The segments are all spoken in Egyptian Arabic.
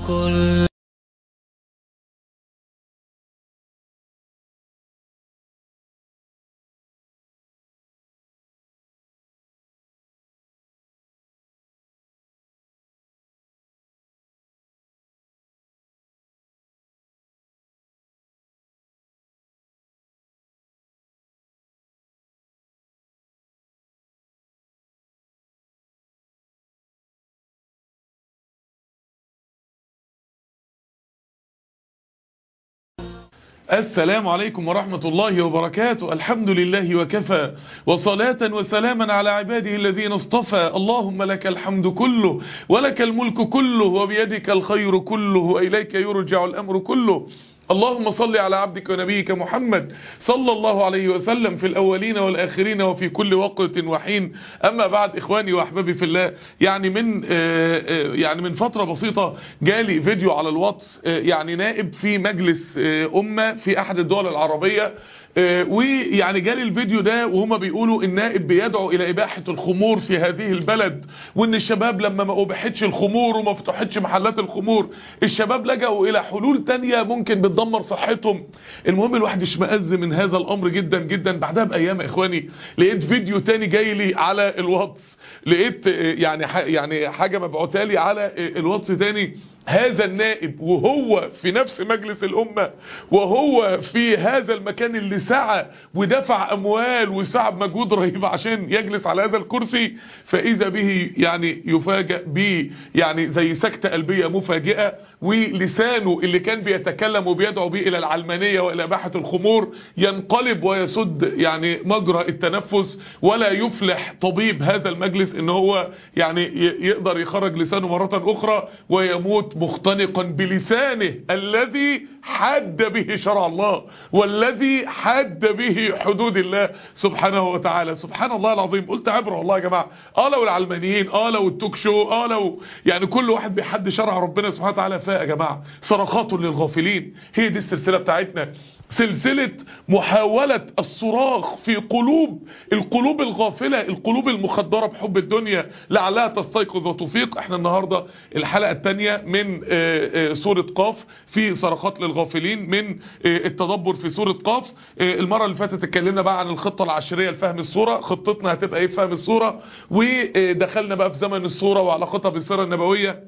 كل السلام عليكم ورحمة الله وبركاته الحمد لله وكفى وصلاة وسلاما على عباده الذين اصطفى اللهم لك الحمد كله ولك الملك كله وبيدك الخير كله وإليك يرجع الأمر كله اللهم صل على عبدك ونبيك محمد صلى الله عليه وسلم في الأولين والآخرين وفي كل وقت وحين أما بعد إخواني وأحبابي في الله يعني من يعني من فترة بسيطة جالي فيديو على الواتس يعني نائب في مجلس أمة في أحد الدول العربية ويعني جالي الفيديو ده وهما بيقولوا النائب بيدعو الى اباحة الخمور في هذه البلد وان الشباب لما ما اباحتش الخمور وما فتحتش محلات الخمور الشباب لجأوا الى حلول تانية ممكن بتدمر صحتهم المهم الواحد اشمئز من هذا الامر جدا جدا بعدها بايام يا اخواني لقيت فيديو تاني جاي لي على الواتس لقيت يعني يعني حاجة مبعوتة لي على الواتس تاني هذا النائب وهو في نفس مجلس الأمة وهو في هذا المكان اللي سعى ودفع أموال وسعى بمجهود رهيب عشان يجلس على هذا الكرسي فإذا به يعني يفاجأ به يعني زي سكتة قلبية مفاجئة ولسانه اللي كان بيتكلم وبيدعو به إلى العلمانية وإلى باحة الخمور ينقلب ويسد يعني مجرى التنفس ولا يفلح طبيب هذا المجلس ان هو يعني يقدر يخرج لسانه مرة أخرى ويموت مختنقا بلسانه الذي حد به شرع الله والذي حد به حدود الله سبحانه وتعالى سبحان الله العظيم قلت عبره والله يا جماعة اه لو العلمانيين اه لو التوك شو اه لو يعني كل واحد بيحد شرع ربنا سبحانه وتعالى فيها يا جماعة صرخات للغافلين هي دي السلسلة بتاعتنا سلسلة محاولة الصراخ في قلوب القلوب الغافلة القلوب المخدرة بحب الدنيا لعلها تستيقظ وتفيق احنا النهاردة الحلقة الثانية من سورة قاف في صرخات للغافلين من التدبر في سورة قاف المرة اللي فاتت اتكلمنا بقى عن الخطة العشرية لفهم السورة خطتنا هتبقى ايه فهم السورة ودخلنا بقى في زمن السورة وعلاقتها بالسيرة النبوية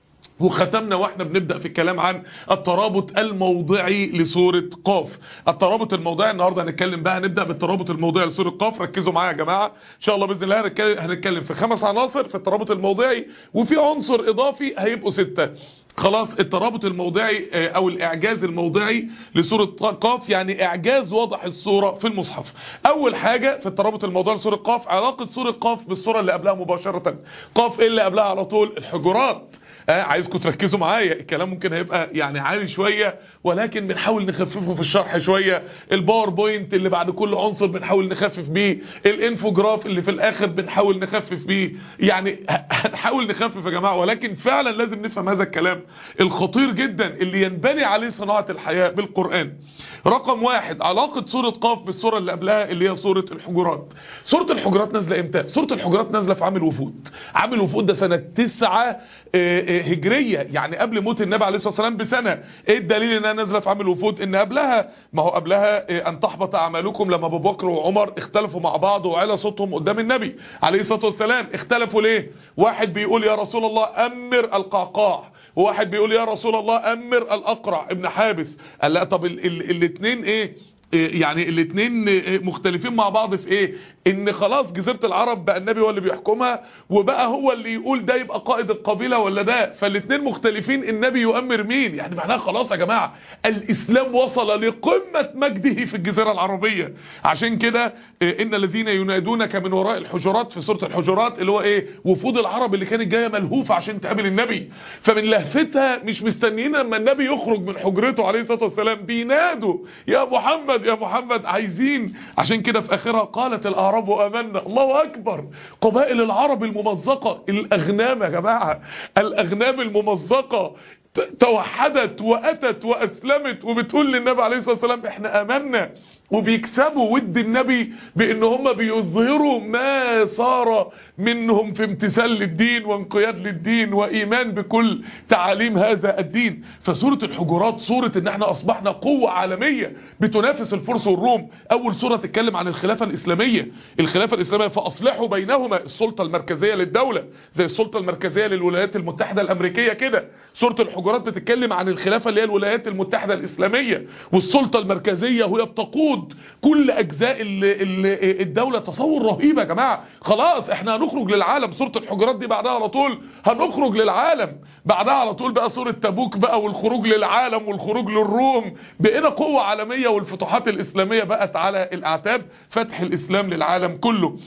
وختمنا واحنا بنبدأ في الكلام عن الترابط الموضعي لسورة قاف الترابط الموضعي النهاردة هنتكلم بقى هنبدأ بالترابط الموضعي لسورة قاف ركزوا معايا يا جماعة ان شاء الله بإذن الله هنتكلم في خمس عناصر في الترابط الموضعي وفي عنصر اضافي هيبقوا ستة خلاص الترابط الموضعي او الاعجاز الموضعي لسورة قاف يعني اعجاز واضح السورة في المصحف اول حاجة في الترابط الموضعي لسورة قاف علاقة سورة قاف بالسورة اللي قبلها مباشرة قاف ايه اللي قبلها على طول الحجرات آه عايزكم تركزوا معايا الكلام ممكن هيبقى يعني عالي شوية ولكن بنحاول نخففه في الشرح شوية الباوربوينت اللي بعد كل عنصر بنحاول نخفف بيه الانفوجراف اللي في الاخر بنحاول نخفف بيه يعني هنحاول نخفف يا جماعة ولكن فعلا لازم نفهم هذا الكلام الخطير جدا اللي ينبني عليه صناعة الحياة بالقرآن رقم واحد علاقة سورة قاف بالسورة اللي قبلها اللي هي سورة الحجرات سورة الحجرات نازلة امتى سورة الحجرات نازلة في عام الوفود عام الوفود ده سنة تسعة هجرية يعني قبل موت النبي عليه الصلاة والسلام بسنة ايه الدليل انها نازلة في عام الوفود ان قبلها ما هو قبلها ان تحبط اعمالكم لما ابو بكر وعمر اختلفوا مع بعض وعلى صوتهم قدام النبي عليه الصلاة والسلام اختلفوا ليه واحد بيقول يا رسول الله امر القعقاع وواحد بيقول يا رسول الله امر الاقرع ابن حابس قال لا طب الاثنين ايه يعني الاثنين مختلفين مع بعض في ايه ان خلاص جزيرة العرب بقى النبي هو اللي بيحكمها وبقى هو اللي يقول ده يبقى قائد القبيلة ولا ده فالاثنين مختلفين النبي يؤمر مين يعني معناها خلاص يا جماعة الاسلام وصل لقمة مجده في الجزيرة العربية عشان كده ان الذين ينادونك من وراء الحجرات في سورة الحجرات اللي هو ايه وفود العرب اللي كانت جاية ملهوفة عشان تقابل النبي فمن لهفتها مش مستنيين لما النبي يخرج من حجرته عليه الصلاة والسلام بينادوا يا محمد يا محمد عايزين عشان كده في اخرها قالت الاعراب امنا الله اكبر قبائل العرب الممزقة الاغنام يا جماعة الاغنام الممزقة توحدت واتت واسلمت وبتقول للنبي عليه الصلاة والسلام احنا امنا وبيكسبوا ود النبي بان هم بيظهروا ما صار منهم في امتثال للدين وانقياد للدين وايمان بكل تعاليم هذا الدين فسورة الحجرات سورة ان احنا اصبحنا قوة عالمية بتنافس الفرس والروم اول سورة تتكلم عن الخلافة الاسلامية الخلافة الاسلامية فاصلحوا بينهما السلطة المركزية للدولة زي السلطة المركزية للولايات المتحدة الامريكية كده سورة الحجرات بتتكلم عن الخلافة اللي هي الولايات المتحدة الاسلامية والسلطة المركزية وهي بتقود كل اجزاء ال- ال- الدولة تصور رهيب يا جماعة خلاص احنا هنخرج للعالم سورة الحجرات دي بعدها على طول هنخرج للعالم بعدها على طول بقى سورة تبوك بقى والخروج للعالم والخروج للروم بقينا قوة عالمية والفتوحات الاسلامية بقت على الاعتاب فتح الاسلام للعالم كله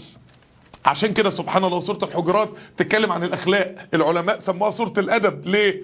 عشان كده سبحان الله سورة الحجرات تتكلم عن الأخلاق العلماء سموها سورة الأدب ليه؟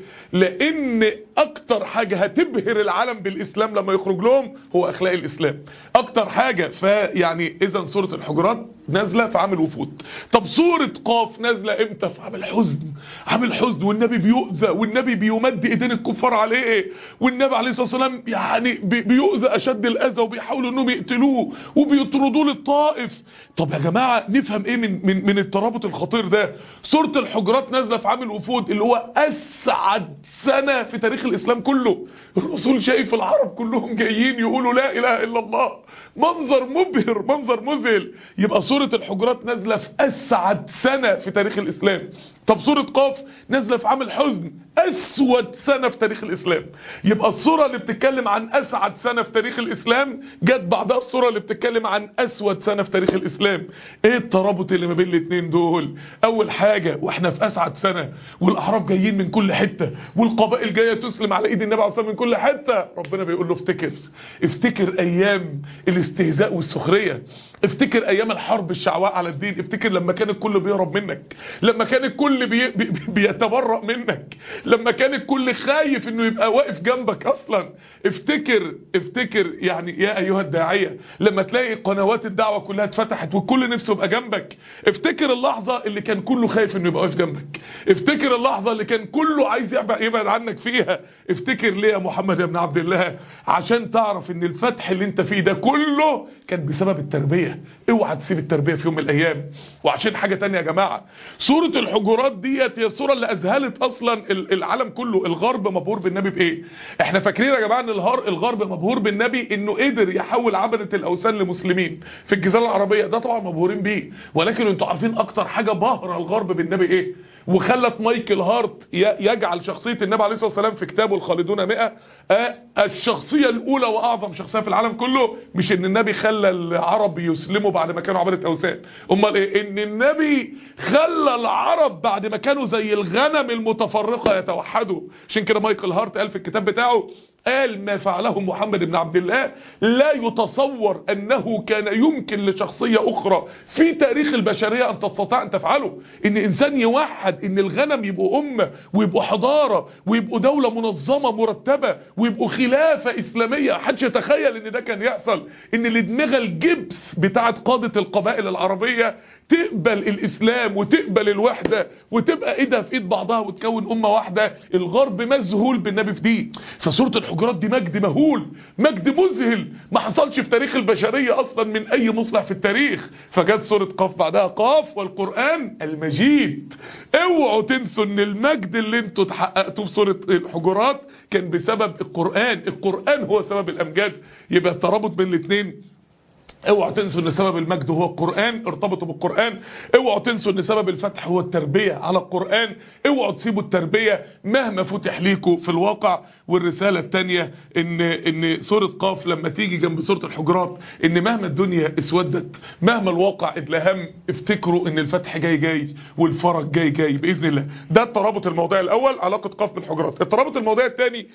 لأن أكتر حاجة هتبهر العالم بالإسلام لما يخرج لهم هو أخلاق الإسلام أكتر حاجة فيعني إذا سورة الحجرات نازلة في عام الوفود طب سورة قاف نازلة إمتى في عام الحزن عام الحزن والنبي بيؤذى والنبي بيمد إيدين الكفار عليه والنبي عليه الصلاة والسلام يعني بي- بيؤذى أشد الأذى وبيحاولوا إنهم يقتلوه وبيطردوه للطائف طب يا جماعة نفهم إيه من من من الترابط الخطير ده سورة الحجرات نازلة في عام الوفود اللي هو أسعد سنة في تاريخ الإسلام كله الرسول شايف العرب كلهم جايين يقولوا لا إله إلا الله منظر مبهر منظر مذهل يبقى سورة الحجرات نازلة في أسعد سنة في تاريخ الإسلام طب سورة قاف نازلة في عام الحزن أسود سنة في تاريخ الإسلام يبقى السورة اللي بتتكلم عن أسعد سنة في تاريخ الإسلام جت بعدها السورة اللي بتتكلم عن أسود سنة في تاريخ الإسلام إيه الترابط اللي ما بين الاتنين دول أول حاجة وإحنا في أسعد سنة والأعراب جايين من كل حتة والقبائل جاية تسلم على إيد النبي عليه الصلاة والسلام من كل حتة ربنا بيقول له افتكر افتكر أيام الاستهزاء والسخرية افتكر ايام الحرب الشعواء على الدين افتكر لما كان الكل بيهرب منك لما كان الكل بي بي بيتبرأ منك لما كان الكل خايف انه يبقى واقف جنبك اصلا افتكر افتكر يعني يا ايها الداعية لما تلاقي قنوات الدعوة كلها اتفتحت والكل نفسه يبقى جنبك افتكر اللحظة اللي كان كله خايف انه يبقى واقف جنبك افتكر اللحظة اللي كان كله عايز يبعد يبعد عنك فيها افتكر ليه يا محمد يا ابن عبد الله عشان تعرف ان الفتح اللي انت فيه ده كله كان بسبب التربية اوعى تسيب التربية في يوم من الايام وعشان حاجة تانية يا جماعة سورة الحجرات ديت هي السورة اللي اذهلت اصلا ال- العالم كله الغرب مبهور بالنبي بايه احنا فاكرين يا جماعة ان الهار الغرب مبهور بالنبي انه قدر يحول عبدة الاوثان لمسلمين في الجزيرة العربية ده طبعا مبهورين بيه ولكن انتوا عارفين اكتر حاجة بهر الغرب بالنبي ايه وخلت مايكل هارت ي- يجعل شخصية النبي عليه الصلاة والسلام في كتابه الخالدون 100 آه، الشخصية الاولى واعظم شخصية في العالم كله مش ان النبي خلى العرب يسلموا بعد ما كانوا عبادة اوثان امال ايه ان النبي خلى العرب بعد ما كانوا زي الغنم المتفرقة يتوحدوا عشان كده مايكل هارت قال في الكتاب بتاعه قال ما فعله محمد بن عبد الله لا يتصور انه كان يمكن لشخصية اخرى في تاريخ البشرية ان تستطيع ان تفعله ان انسان يوحد ان الغنم يبقوا امة ويبقوا حضارة ويبقوا دولة منظمة مرتبة ويبقوا خلافة اسلامية محدش يتخيل ان ده كان يحصل ان الادمغة الجبس بتاعت قادة القبائل العربية تقبل الاسلام وتقبل الوحدة وتبقى ايدها في ايد بعضها وتكون امة واحدة الغرب مذهول بالنبي في دي فسورة الحجرات دي مجد مهول مجد مذهل ما حصلش في تاريخ البشرية اصلا من اي مصلح في التاريخ فجت سورة قاف بعدها قاف والقرآن المجيد اوعوا تنسوا ان المجد اللي انتوا تحققتوه في سورة الحجرات كان بسبب القرآن القرآن هو سبب الامجاد يبقى الترابط بين الاثنين اوعوا تنسوا ان سبب المجد هو القرآن ارتبطوا بالقرآن اوعوا تنسوا ان سبب الفتح هو التربية على القرآن اوعوا تسيبوا التربية مهما فتح ليكوا في الواقع والرسالة التانية ان ان سورة قاف لما تيجي جنب سورة الحجرات ان مهما الدنيا اسودت مهما الواقع اتلهم افتكروا ان الفتح جاي جاي والفرج جاي جاي بإذن الله ده الترابط الموضوع الاول علاقة قاف بالحجرات الترابط الموضوع الثاني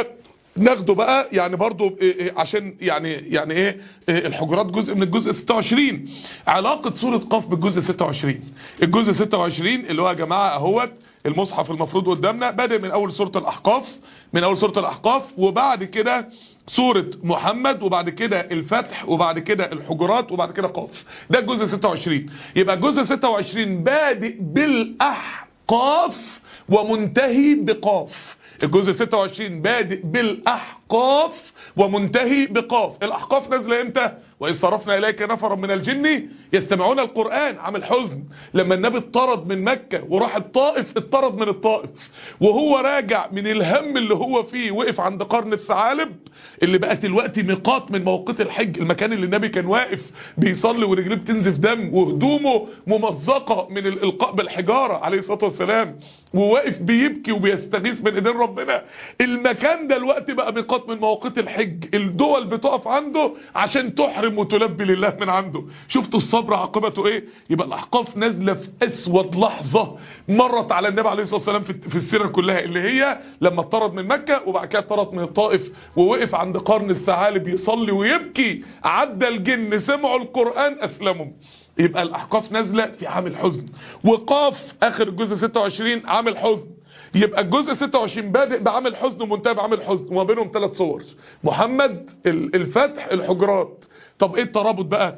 ناخده بقى يعني برضو إيه إيه عشان يعني يعني ايه, إيه الحجرات جزء من الجزء 26 علاقة سورة قاف بالجزء 26 الجزء 26 اللي هو يا جماعة اهوت المصحف المفروض قدامنا بادئ من اول سورة الاحقاف من اول سورة الاحقاف وبعد كده سورة محمد وبعد كده الفتح وبعد كده الحجرات وبعد كده قاف ده الجزء 26 يبقى الجزء 26 بادئ بالاحقاف ومنتهي بقاف الجزء 26 بادئ بالاحقاف ومنتهي بقاف الاحقاف نازله امتى واذ صرفنا اليك نفرا من الجن يستمعون القران عامل حزن لما النبي اطرد من مكه وراح الطائف اطرد من الطائف وهو راجع من الهم اللي هو فيه وقف عند قرن الثعالب اللي بقت الوقت ميقات من مواقيت الحج المكان اللي النبي كان واقف بيصلي ورجليه بتنزف دم وهدومه ممزقه من الالقاء بالحجاره عليه الصلاه والسلام وواقف بيبكي وبيستغيث من ايدين ربنا المكان ده الوقت بقى ميقات من مواقيت الحج الدول بتقف عنده عشان تحرم وتلبي لله من عنده شفتوا الصبر عاقبته ايه يبقى الاحقاف نازله في اسود لحظه مرت على النبي عليه الصلاه والسلام في في السيره كلها اللي هي لما اطرد من مكه وبعد كده اطرد من الطائف ووقف عند قرن الثعالب يصلي ويبكي عدى الجن سمعوا القران اسلموا يبقى الاحقاف نازله في عامل حزن وقاف اخر الجزء 26 عامل حزن يبقى الجزء 26 بادئ بعامل حزن ومنتهي بعامل حزن وما بينهم ثلاث صور محمد الفتح الحجرات طب ايه الترابط بقى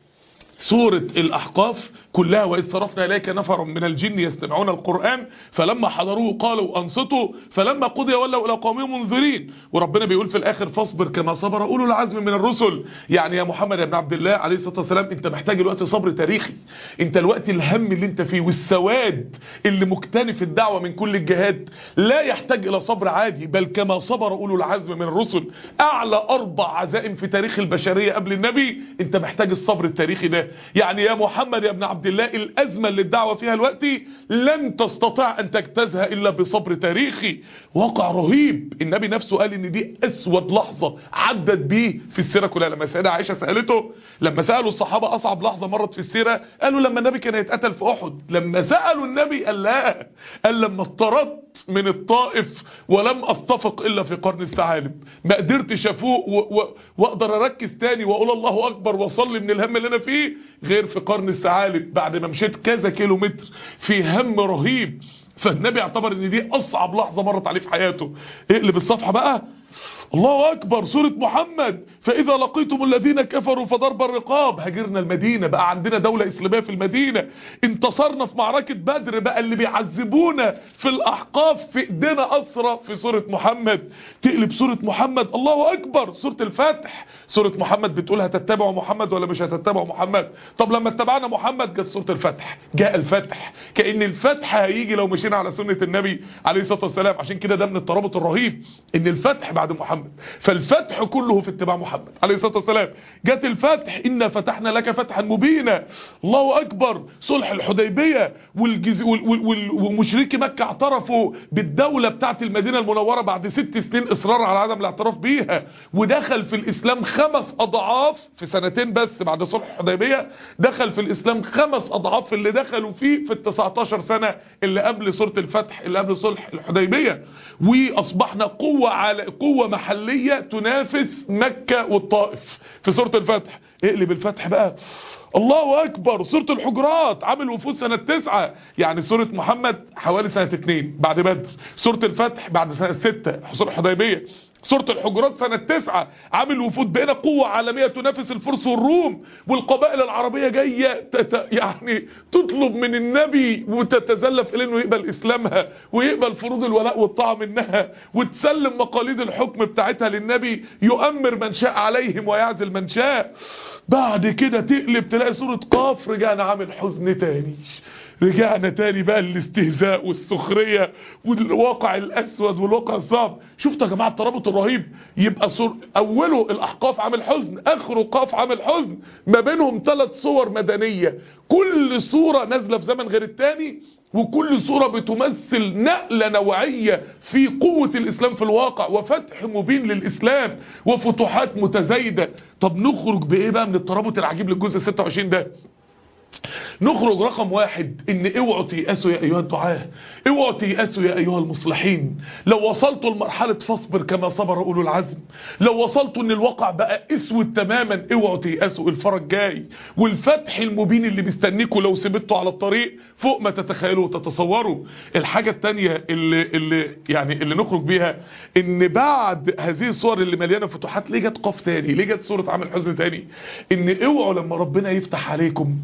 سورة الأحقاف كلها وإذ صرفنا إليك نفر من الجن يستمعون القرآن فلما حضروه قالوا أنصتوا فلما قضي ولوا إلى قومهم منذرين وربنا بيقول في الآخر فاصبر كما صبر أولو العزم من الرسل يعني يا محمد بن عبد الله عليه الصلاة والسلام أنت محتاج الوقت صبر تاريخي أنت الوقت الهم اللي أنت فيه والسواد اللي مكتنف الدعوة من كل الجهات لا يحتاج إلى صبر عادي بل كما صبر أولو العزم من الرسل أعلى أربع عزائم في تاريخ البشرية قبل النبي أنت محتاج الصبر التاريخي ده يعني يا محمد يا ابن عبد الله الأزمة اللي الدعوة فيها الوقت لن تستطيع أن تجتازها إلا بصبر تاريخي واقع رهيب النبي نفسه قال إن دي أسود لحظة عدت بيه في السيرة كلها لما سيدة عائشة سألته لما سألوا الصحابة أصعب لحظة مرت في السيرة قالوا لما النبي كان يتقتل في أحد لما سألوا النبي قال لا قال لما اضطردت من الطائف ولم أستفق إلا في قرن الثعالب ما قدرتش أفوق و... و... وأقدر أركز تاني وأقول الله أكبر وأصلي من الهم اللي أنا فيه غير في قرن الثعالب بعد ما مشيت كذا كيلو متر في هم رهيب فالنبي اعتبر ان دي اصعب لحظة مرت عليه في حياته اقلب الصفحة بقى الله اكبر سورة محمد فاذا لقيتم الذين كفروا فضرب الرقاب هاجرنا المدينة بقى عندنا دولة اسلامية في المدينة انتصرنا في معركة بدر بقى اللي بيعذبونا في الاحقاف في ايدينا اسرى في سورة محمد تقلب سورة محمد الله اكبر سورة الفتح سورة محمد بتقول هتتبعوا محمد ولا مش هتتبعوا محمد طب لما اتبعنا محمد جت سورة الفتح جاء الفتح كأن الفتح هيجي لو مشينا على سنة النبي عليه الصلاة والسلام عشان كده ده من الترابط الرهيب ان الفتح بعد محمد فالفتح كله في اتباع محمد عليه الصلاة والسلام جت الفتح إنا فتحنا لك فتحا مبينا الله أكبر صلح الحديبية والجز... وال... وال... وال... ومشركي مكة اعترفوا بالدولة بتاعت المدينة المنورة بعد ست سنين إصرار على عدم الاعتراف بيها ودخل في الإسلام خمس أضعاف في سنتين بس بعد صلح الحديبية دخل في الإسلام خمس أضعاف اللي دخلوا فيه في ال 19 سنة اللي قبل سورة الفتح اللي قبل صلح الحديبية وأصبحنا قوة على قوة محلية تنافس مكة والطائف في سورة الفتح اقلب الفتح بقى الله اكبر سورة الحجرات عامل وفود سنة تسعة يعني سورة محمد حوالي سنة اتنين بعد بدر سورة الفتح بعد سنة ستة سورة الحديبية سورة الحجرات سنة تسعة عامل وفود بين قوة عالمية تنافس الفرس والروم والقبائل العربية جاية تت يعني تطلب من النبي وتتزلف إليه انه يقبل إسلامها ويقبل فروض الولاء والطاعة منها وتسلم مقاليد الحكم بتاعتها للنبي يؤمر من شاء عليهم ويعزل من شاء بعد كده تقلب تلاقي سورة قاف رجعنا عامل حزن تاني رجعنا تاني بقى الاستهزاء والسخرية والواقع الأسود والواقع الصعب شفتوا يا جماعة الترابط الرهيب يبقى صور أوله الأحقاف عامل حزن آخره قاف عامل حزن ما بينهم ثلاث صور مدنية كل صورة نازلة في زمن غير التاني وكل صورة بتمثل نقلة نوعية في قوة الإسلام في الواقع وفتح مبين للإسلام وفتوحات متزايدة طب نخرج بإيه بقى من الترابط العجيب للجزء 26 ده نخرج رقم واحد ان اوعوا تيأسوا يا ايها الدعاة اوعوا تيأسوا يا ايها المصلحين لو وصلتوا لمرحلة فاصبر كما صبر اولو العزم لو وصلتوا ان الواقع بقى اسود تماما اوعوا تيأسوا الفرج جاي والفتح المبين اللي مستنيكوا لو سبتوا على الطريق فوق ما تتخيلوا وتتصوروا الحاجة التانية اللي, اللي يعني اللي نخرج بيها ان بعد هذه الصور اللي مليانة فتوحات ليه جت قاف تاني ليه جت صورة عامل حزن تاني ان اوعوا لما ربنا يفتح عليكم تنسوا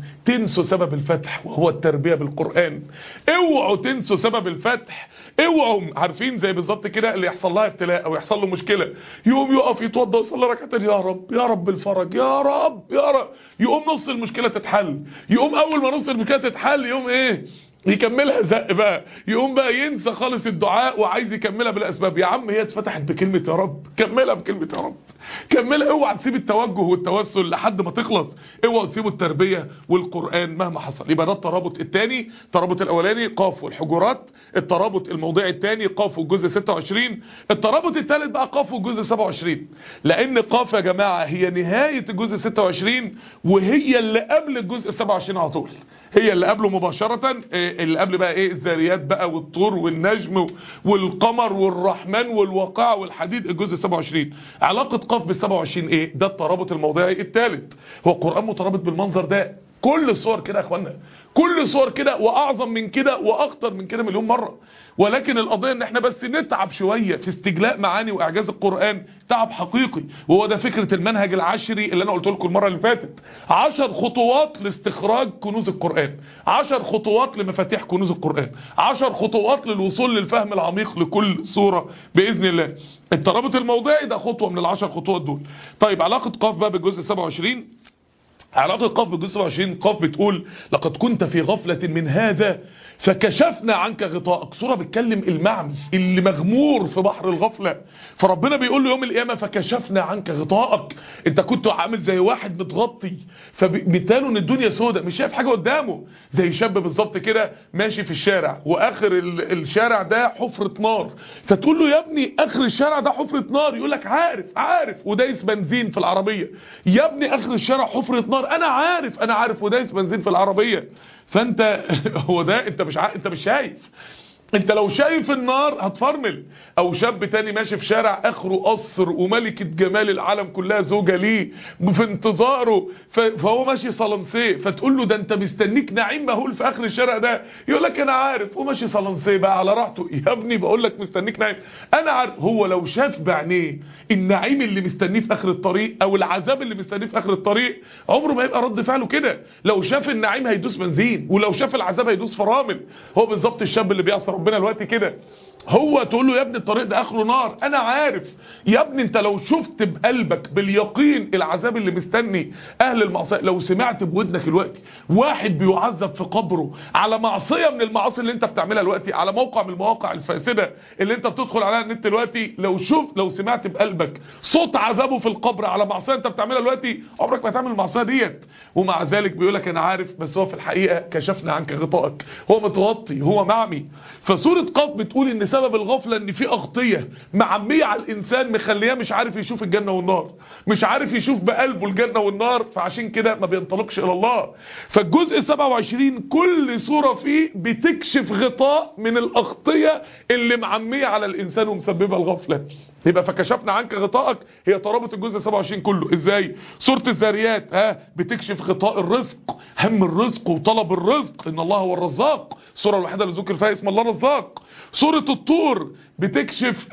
تنسوا سبب الفتح وهو التربية بالقرآن اوعوا تنسوا سبب الفتح اوعوا عارفين زي بالظبط كده اللي يحصل لها ابتلاء او يحصل له مشكلة يقوم يقف يتوضى ويصلي ركعتين يا رب يا رب الفرج يا رب يا رب يقوم نص المشكلة تتحل يقوم اول ما نص المشكلة تتحل يقوم ايه يكملها زق بقى يقوم بقى ينسى خالص الدعاء وعايز يكملها بالاسباب يا عم هي اتفتحت بكلمة يا رب كملها بكلمة يا رب كملها اوعى تسيب التوجه والتوسل لحد ما تخلص اوعى تسيبوا التربية والقرآن مهما حصل يبقى ده الترابط الثاني الترابط الاولاني قاف والحجرات الترابط الموضوعي الثاني قاف والجزء 26 الترابط الثالث بقى قاف والجزء 27 لان قاف يا جماعة هي نهاية الجزء 26 وهي اللي قبل الجزء 27 على طول هي اللي قبله مباشرة اللي قبل بقى ايه الذاريات بقى والطور والنجم والقمر والرحمن والواقع والحديد الجزء 27 علاقة قاف بال 27 ايه ده الترابط الموضعي الثالث هو القرآن مترابط بالمنظر ده كل صور كده يا اخوانا كل صور كده واعظم من كده واخطر من كده مليون مرة ولكن القضية ان احنا بس نتعب شوية في استجلاء معاني واعجاز القرآن تعب حقيقي وهو ده فكرة المنهج العشري اللي انا قلت لكم المرة اللي فاتت عشر خطوات لاستخراج كنوز القرآن عشر خطوات لمفاتيح كنوز القرآن عشر خطوات للوصول للفهم العميق لكل صورة بإذن الله الترابط الموضعي ده خطوة من العشر خطوات دول طيب علاقة قاف بقى بالجزء 27 علاقة قاف بالجزء 27 قاف بتقول لقد كنت في غفلة من هذا فكشفنا عنك غطاءك صورة بتكلم المعمي اللي مغمور في بحر الغفلة فربنا بيقول له يوم القيامة فكشفنا عنك غطاءك انت كنت عامل زي واحد متغطي فبالتالي ان الدنيا سودة مش شايف حاجة قدامه زي شاب بالظبط كده ماشي في الشارع واخر الشارع ده حفرة نار فتقول له يا ابني اخر الشارع ده حفرة نار يقول لك عارف عارف ودايس بنزين في العربية يا ابني اخر الشارع حفرة نار انا عارف انا عارف ودايس بنزين في العربية فانت هو ده انت مش ع... انت مش شايف انت لو شايف النار هتفرمل او شاب تاني ماشي في شارع اخره قصر وملكة جمال العالم كلها زوجة ليه في انتظاره فهو ماشي صلنسيه فتقول له ده انت مستنيك نعيم مهول في اخر الشارع ده يقول لك انا عارف وماشي صلنسيه بقى على راحته يا ابني بقول لك مستنيك نعيم انا عارف هو لو شاف بعينيه النعيم اللي مستنيه في اخر الطريق او العذاب اللي مستنيه في اخر الطريق عمره ما يبقى رد فعله كده لو شاف النعيم هيدوس بنزين ولو شاف العذاب هيدوس فرامل هو بالظبط الشاب اللي بيعصى ربنا الوقت كده هو تقول له يا ابني الطريق ده اخره نار انا عارف يا ابني انت لو شفت بقلبك باليقين العذاب اللي مستني اهل المعصيه لو سمعت بودنك الوقت واحد بيعذب في قبره على معصيه من المعاصي اللي انت بتعملها دلوقتي على موقع من المواقع الفاسده اللي انت بتدخل عليها النت دلوقتي لو شوف لو سمعت بقلبك صوت عذابه في القبر على معصيه انت بتعملها دلوقتي عمرك ما هتعمل المعصيه ديت ومع ذلك بيقول لك انا عارف بس هو في الحقيقه كشفنا عنك غطائك هو متغطي هو معمي فسوره قاف بتقول ان سبب الغفلة ان في اغطية معمية على الانسان مخليه مش عارف يشوف الجنة والنار مش عارف يشوف بقلبه الجنة والنار فعشان كده ما بينطلقش الى الله فالجزء 27 كل صورة فيه بتكشف غطاء من الاغطية اللي معمية على الانسان ومسببة الغفلة يبقى فكشفنا عنك غطائك هي ترابط الجزء 27 كله ازاي سورة الذاريات ها بتكشف غطاء الرزق هم الرزق وطلب الرزق ان الله هو الرزاق السورة الوحيدة اللي ذكر فيها اسم الله رزاق سورة الطور بتكشف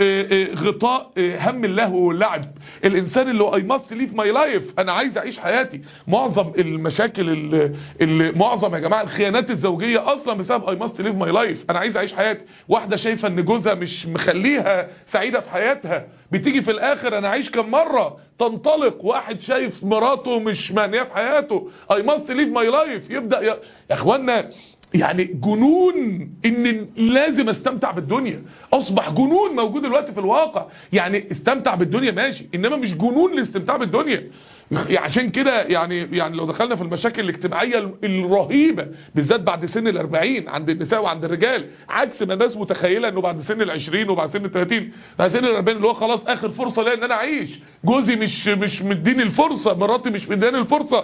غطاء هم اللهو واللعب الانسان اللي هو I must live my life انا عايز اعيش حياتي معظم المشاكل اللي, اللي معظم يا جماعة الخيانات الزوجية اصلا بسبب I must live my life انا عايز اعيش حياتي واحدة شايفة ان جوزها مش مخليها سعيدة في حياتها بتيجي في الاخر انا عايش كم مرة تنطلق واحد شايف مراته مش مانية في حياته I must live my life يبدأ يا اخوانا يعني جنون ان لازم استمتع بالدنيا اصبح جنون موجود دلوقتي في الواقع يعني استمتع بالدنيا ماشي انما مش جنون الاستمتاع بالدنيا عشان كده يعني يعني لو دخلنا في المشاكل الاجتماعيه الرهيبه بالذات بعد سن ال40 عند النساء وعند الرجال عكس ما الناس متخيله انه بعد سن ال20 وبعد سن ال30 بعد سن ال40 اللي هو خلاص اخر فرصه ليا ان انا اعيش جوزي مش مش مديني الفرصه مراتي مش مدياني الفرصه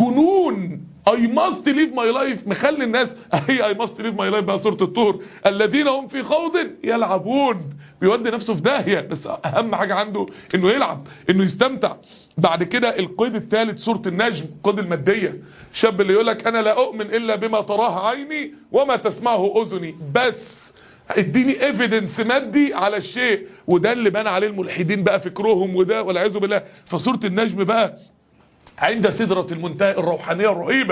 جنون I must live my life مخلي الناس هي I must live my life بقى سورة الطور الذين هم في خوض يلعبون بيودي نفسه في داهية بس اهم حاجة عنده انه يلعب انه يستمتع بعد كده القيد الثالث سورة النجم القيد المادية الشاب اللي يقولك انا لا اؤمن الا بما تراه عيني وما تسمعه اذني بس اديني ايفيدنس مادي على الشيء وده اللي بان عليه الملحدين بقى فكرهم وده والعياذ بالله فسوره النجم بقى عند سدرة المنتهى الروحانية الرهيبة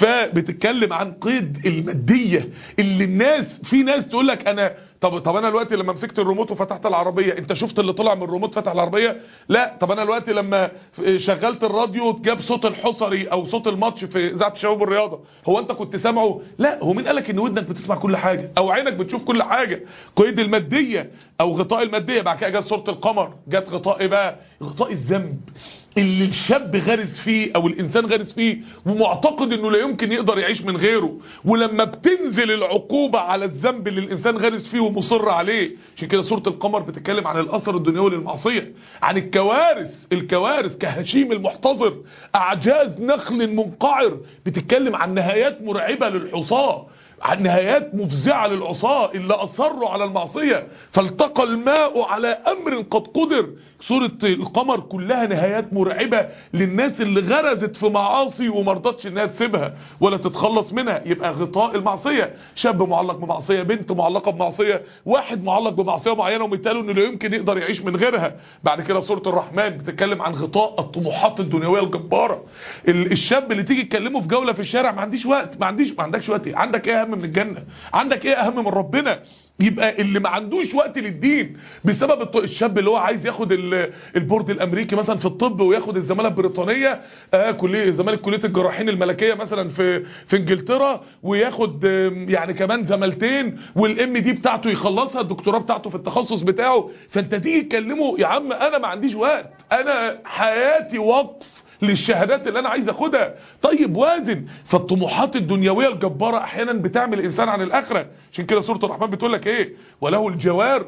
فبتتكلم عن قيد المادية اللي الناس في ناس تقول لك انا طب طب انا دلوقتي لما مسكت الريموت وفتحت العربيه انت شفت اللي طلع من الريموت فتح العربيه لا طب انا دلوقتي لما شغلت الراديو جاب صوت الحصري او صوت الماتش في اذاعه شباب الرياضه هو انت كنت سامعه لا هو مين قالك ان ودنك بتسمع كل حاجه او عينك بتشوف كل حاجه قيد الماديه او غطاء الماديه بعد كده جت صوره القمر جت غطاء ايه بقى غطاء الذنب اللي الشاب غارس فيه او الانسان غارس فيه ومعتقد انه لا يمكن يقدر يعيش من غيره ولما بتنزل العقوبة على الذنب اللي الانسان غارس فيه ومصر عليه عشان كده سورة القمر بتتكلم عن الاثر الدنيوي للمعصية عن الكوارث الكوارث كهشيم المحتضر اعجاز نخل منقعر بتتكلم عن نهايات مرعبة للحصاه عن نهايات مفزعة للعصاة اللي أصروا على المعصية فالتقى الماء على أمر قد قدر سورة القمر كلها نهايات مرعبة للناس اللي غرزت في معاصي ومرضتش انها تسيبها ولا تتخلص منها يبقى غطاء المعصية شاب معلق بمعصية بنت معلقة بمعصية واحد معلق بمعصية معينة ومثاله انه لا يمكن يقدر يعيش من غيرها بعد كده سورة الرحمن بتتكلم عن غطاء الطموحات الدنيوية الجبارة الشاب اللي تيجي تكلمه في جولة في الشارع ما عنديش وقت ما عنديش ما عندكش وقت عندك ايه اهم من الجنة عندك ايه اهم من ربنا يبقى اللي ما عندوش وقت للدين بسبب الشاب اللي هو عايز ياخد البورد الامريكي مثلا في الطب وياخد الزماله البريطانيه آه كليه زماله كليه الجراحين الملكيه مثلا في في انجلترا وياخد يعني كمان زمالتين والام دي بتاعته يخلصها الدكتوراه بتاعته في التخصص بتاعه فانت تيجي تكلمه يا عم انا ما عنديش وقت انا حياتي وقف للشهادات اللي انا عايز اخدها طيب وازن فالطموحات الدنيويه الجباره احيانا بتعمل الانسان عن الاخره عشان كده سوره الرحمن بتقول لك ايه وله الجوار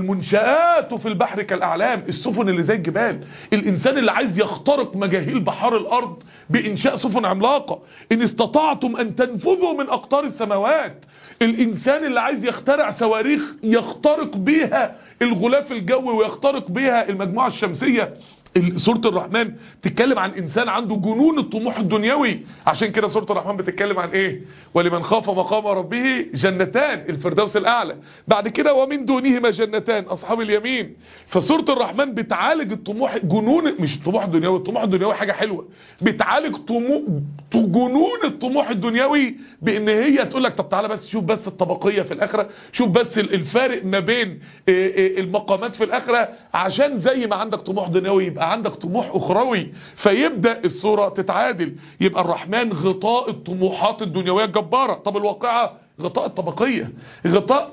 المنشآت في البحر كالاعلام السفن اللي زي الجبال الانسان اللي عايز يخترق مجاهيل بحار الارض بانشاء سفن عملاقه ان استطعتم ان تنفذوا من اقطار السماوات الانسان اللي عايز يخترع صواريخ يخترق بيها الغلاف الجوي ويخترق بيها المجموعه الشمسيه سورة الرحمن بتتكلم عن انسان عنده جنون الطموح الدنيوي عشان كده سورة الرحمن بتتكلم عن ايه ولمن خاف مقام ربه جنتان الفردوس الاعلى بعد كده ومن دونهما جنتان اصحاب اليمين فسورة الرحمن بتعالج الطموح جنون مش الطموح الدنيوي الطموح الدنيوي حاجة حلوة بتعالج طموح جنون الطموح الدنيوي بان هي تقول لك طب تعالى بس شوف بس الطبقية في الاخرة شوف بس الفارق ما بين المقامات في الاخرة عشان زي ما عندك طموح دنيوي يبقى عندك طموح اخروي فيبدأ الصورة تتعادل يبقى الرحمن غطاء الطموحات الدنيوية الجبارة طب الواقعة غطاء الطبقية غطاء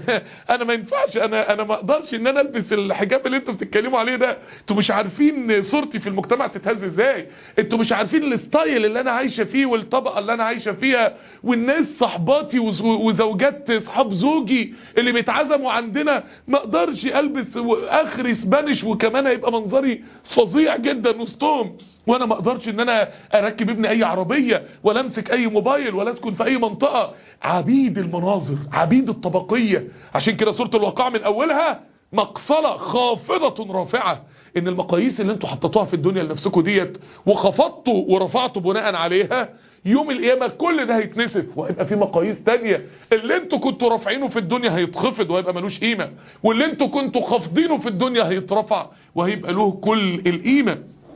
انا ما ينفعش انا انا ما اقدرش ان انا البس الحجاب اللي انتوا بتتكلموا عليه ده انتوا مش عارفين صورتي في المجتمع تتهز ازاي انتوا مش عارفين الستايل اللي انا عايشة فيه والطبقة اللي انا عايشة فيها والناس صحباتي وزوجات اصحاب زوجي اللي بيتعزموا عندنا ما اقدرش البس اخري سبانش وكمان هيبقى منظري فظيع جدا وسطهم وانا ما اقدرش ان انا اركب ابني اي عربية ولا امسك اي موبايل ولا اسكن في اي منطقة عبيد المناظر عبيد الطبقية عشان كده سورة الواقع من اولها مقصلة خافضة رافعة ان المقاييس اللي انتوا حطيتوها في الدنيا لنفسكم ديت وخفضتوا ورفعتوا بناء عليها يوم القيامة كل ده هيتنسف وهيبقى في مقاييس تانية اللي انتوا كنتوا رافعينه في الدنيا هيتخفض وهيبقى ملوش قيمة واللي انتوا كنتوا خافضينه في الدنيا هيترفع وهيبقى له كل القيمة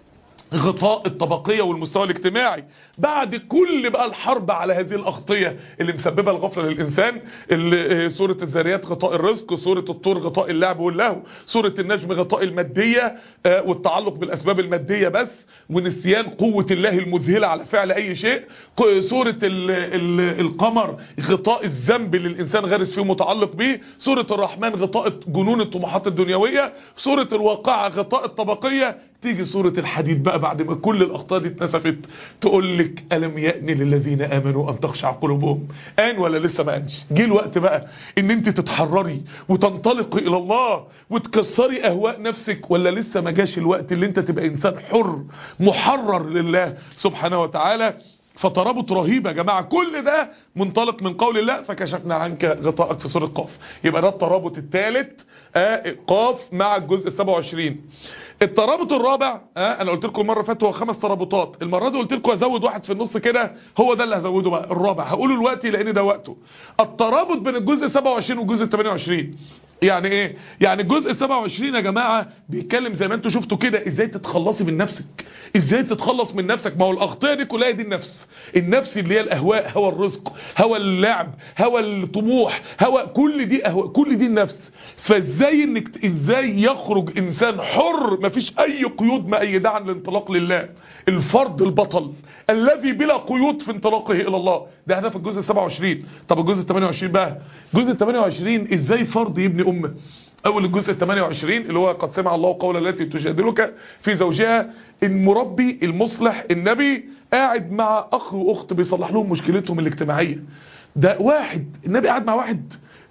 غطاء الطبقية والمستوى الاجتماعي بعد كل بقى الحرب على هذه الأغطية اللي مسببة الغفلة للإنسان اللي سورة الذاريات غطاء الرزق سورة الطور غطاء اللعب واللهو سورة النجم غطاء المادية والتعلق بالأسباب المادية بس ونسيان قوة الله المذهلة على فعل أي شيء سورة ال ال القمر غطاء الذنب اللي الإنسان غارس فيه متعلق به سورة الرحمن غطاء جنون الطموحات الدنيوية سورة الواقعة غطاء الطبقية تيجي سورة الحديد بقى بعد ما كل الأخطاء دي اتنسفت تقول لك ألم يأني للذين آمنوا أن تخشع قلوبهم آن ولا لسه ما أنش جه الوقت بقى ان انت تتحرري وتنطلقي إلى الله وتكسري أهواء نفسك ولا لسه ما جاش الوقت اللي انت تبقى إنسان حر محرر لله سبحانه وتعالى فترابط رهيب يا جماعة كل ده منطلق من قول الله فكشفنا عنك غطاءك في سورة قاف يبقى ده الترابط الثالث آه قاف مع الجزء 27 الترابط الرابع آه انا قلت لكم المره اللي فاتت هو خمس ترابطات المره دي قلت لكم ازود واحد في النص كده هو ده اللي هزوده بقى الرابع هقوله دلوقتي لان ده وقته الترابط بين الجزء 27 والجزء 28 يعني ايه يعني الجزء 27 يا جماعة بيتكلم زي ما انتوا شفتوا كده ازاي تتخلصي من نفسك ازاي تتخلص من نفسك ما هو الاخطاء دي كلها دي النفس النفس اللي هي الاهواء هوى الرزق هوى اللعب هوى الطموح هوى كل دي أهواء كل دي النفس فازاي انك ازاي يخرج انسان حر مفيش اي قيود مأيدة عن الانطلاق لله الفرد البطل الذي بلا قيود في انطلاقه الى الله ده هدف الجزء 27 طب الجزء 28 بقى الجزء 28 ازاي فرد يبني امه اول الجزء 28 اللي هو قد سمع الله قول التي تجادلك في زوجها المربي المصلح النبي قاعد مع اخ واخت بيصلح لهم مشكلتهم الاجتماعيه ده واحد النبي قاعد مع واحد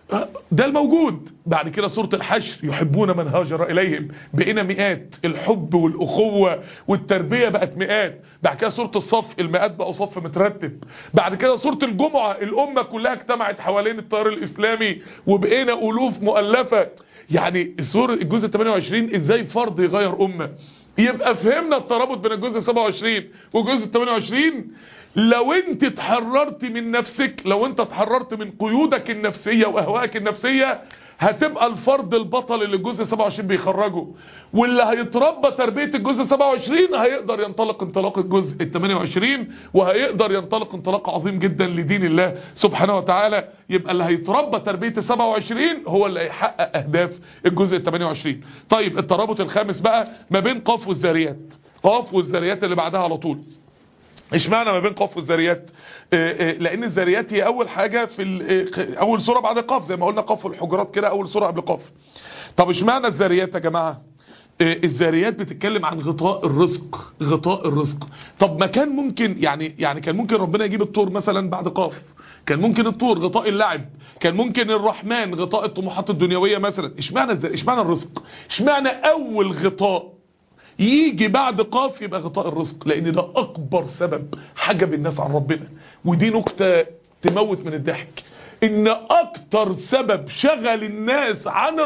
ده الموجود بعد كده سورة الحشر يحبون من هاجر إليهم بقينا مئات الحب والأخوة والتربية بقت مئات بعد كده سورة الصف المئات بقوا صف مترتب بعد كده سورة الجمعة الأمة كلها اجتمعت حوالين التيار الإسلامي وبقينا ألوف مؤلفة يعني سورة الجزء 28 إزاي فرض يغير أمة يبقى فهمنا الترابط بين الجزء 27 والجزء 28 لو انت اتحررت من نفسك لو انت اتحررت من قيودك النفسية واهوائك النفسية هتبقى الفرد البطل اللي الجزء 27 بيخرجه واللي هيتربى تربية الجزء 27 هيقدر ينطلق انطلاق الجزء ال 28 وهيقدر ينطلق انطلاق عظيم جدا لدين الله سبحانه وتعالى يبقى اللي هيتربى تربية ال 27 هو اللي هيحقق اهداف الجزء ال 28 طيب الترابط الخامس بقى ما بين قاف والذاريات قاف والذاريات اللي بعدها على طول اشمعنى ما بين قاف والذاريات لان الذاريات هي اول حاجة في اول سورة بعد قاف زي ما قلنا قاف والحجرات كده اول سورة قبل قاف طب اشمعنى الذاريات يا جماعة الذاريات بتتكلم عن غطاء الرزق غطاء الرزق طب ما كان ممكن يعني يعني كان ممكن ربنا يجيب الطور مثلا بعد قاف كان ممكن الطور غطاء اللعب كان ممكن الرحمن غطاء الطموحات الدنيوية مثلا اشمعنى اشمعنى الرزق اشمعنى اول غطاء يجي بعد قاف يبقى غطاء الرزق لان ده اكبر سبب حجب الناس عن ربنا ودي نكتة تموت من الضحك ان اكتر سبب شغل الناس عن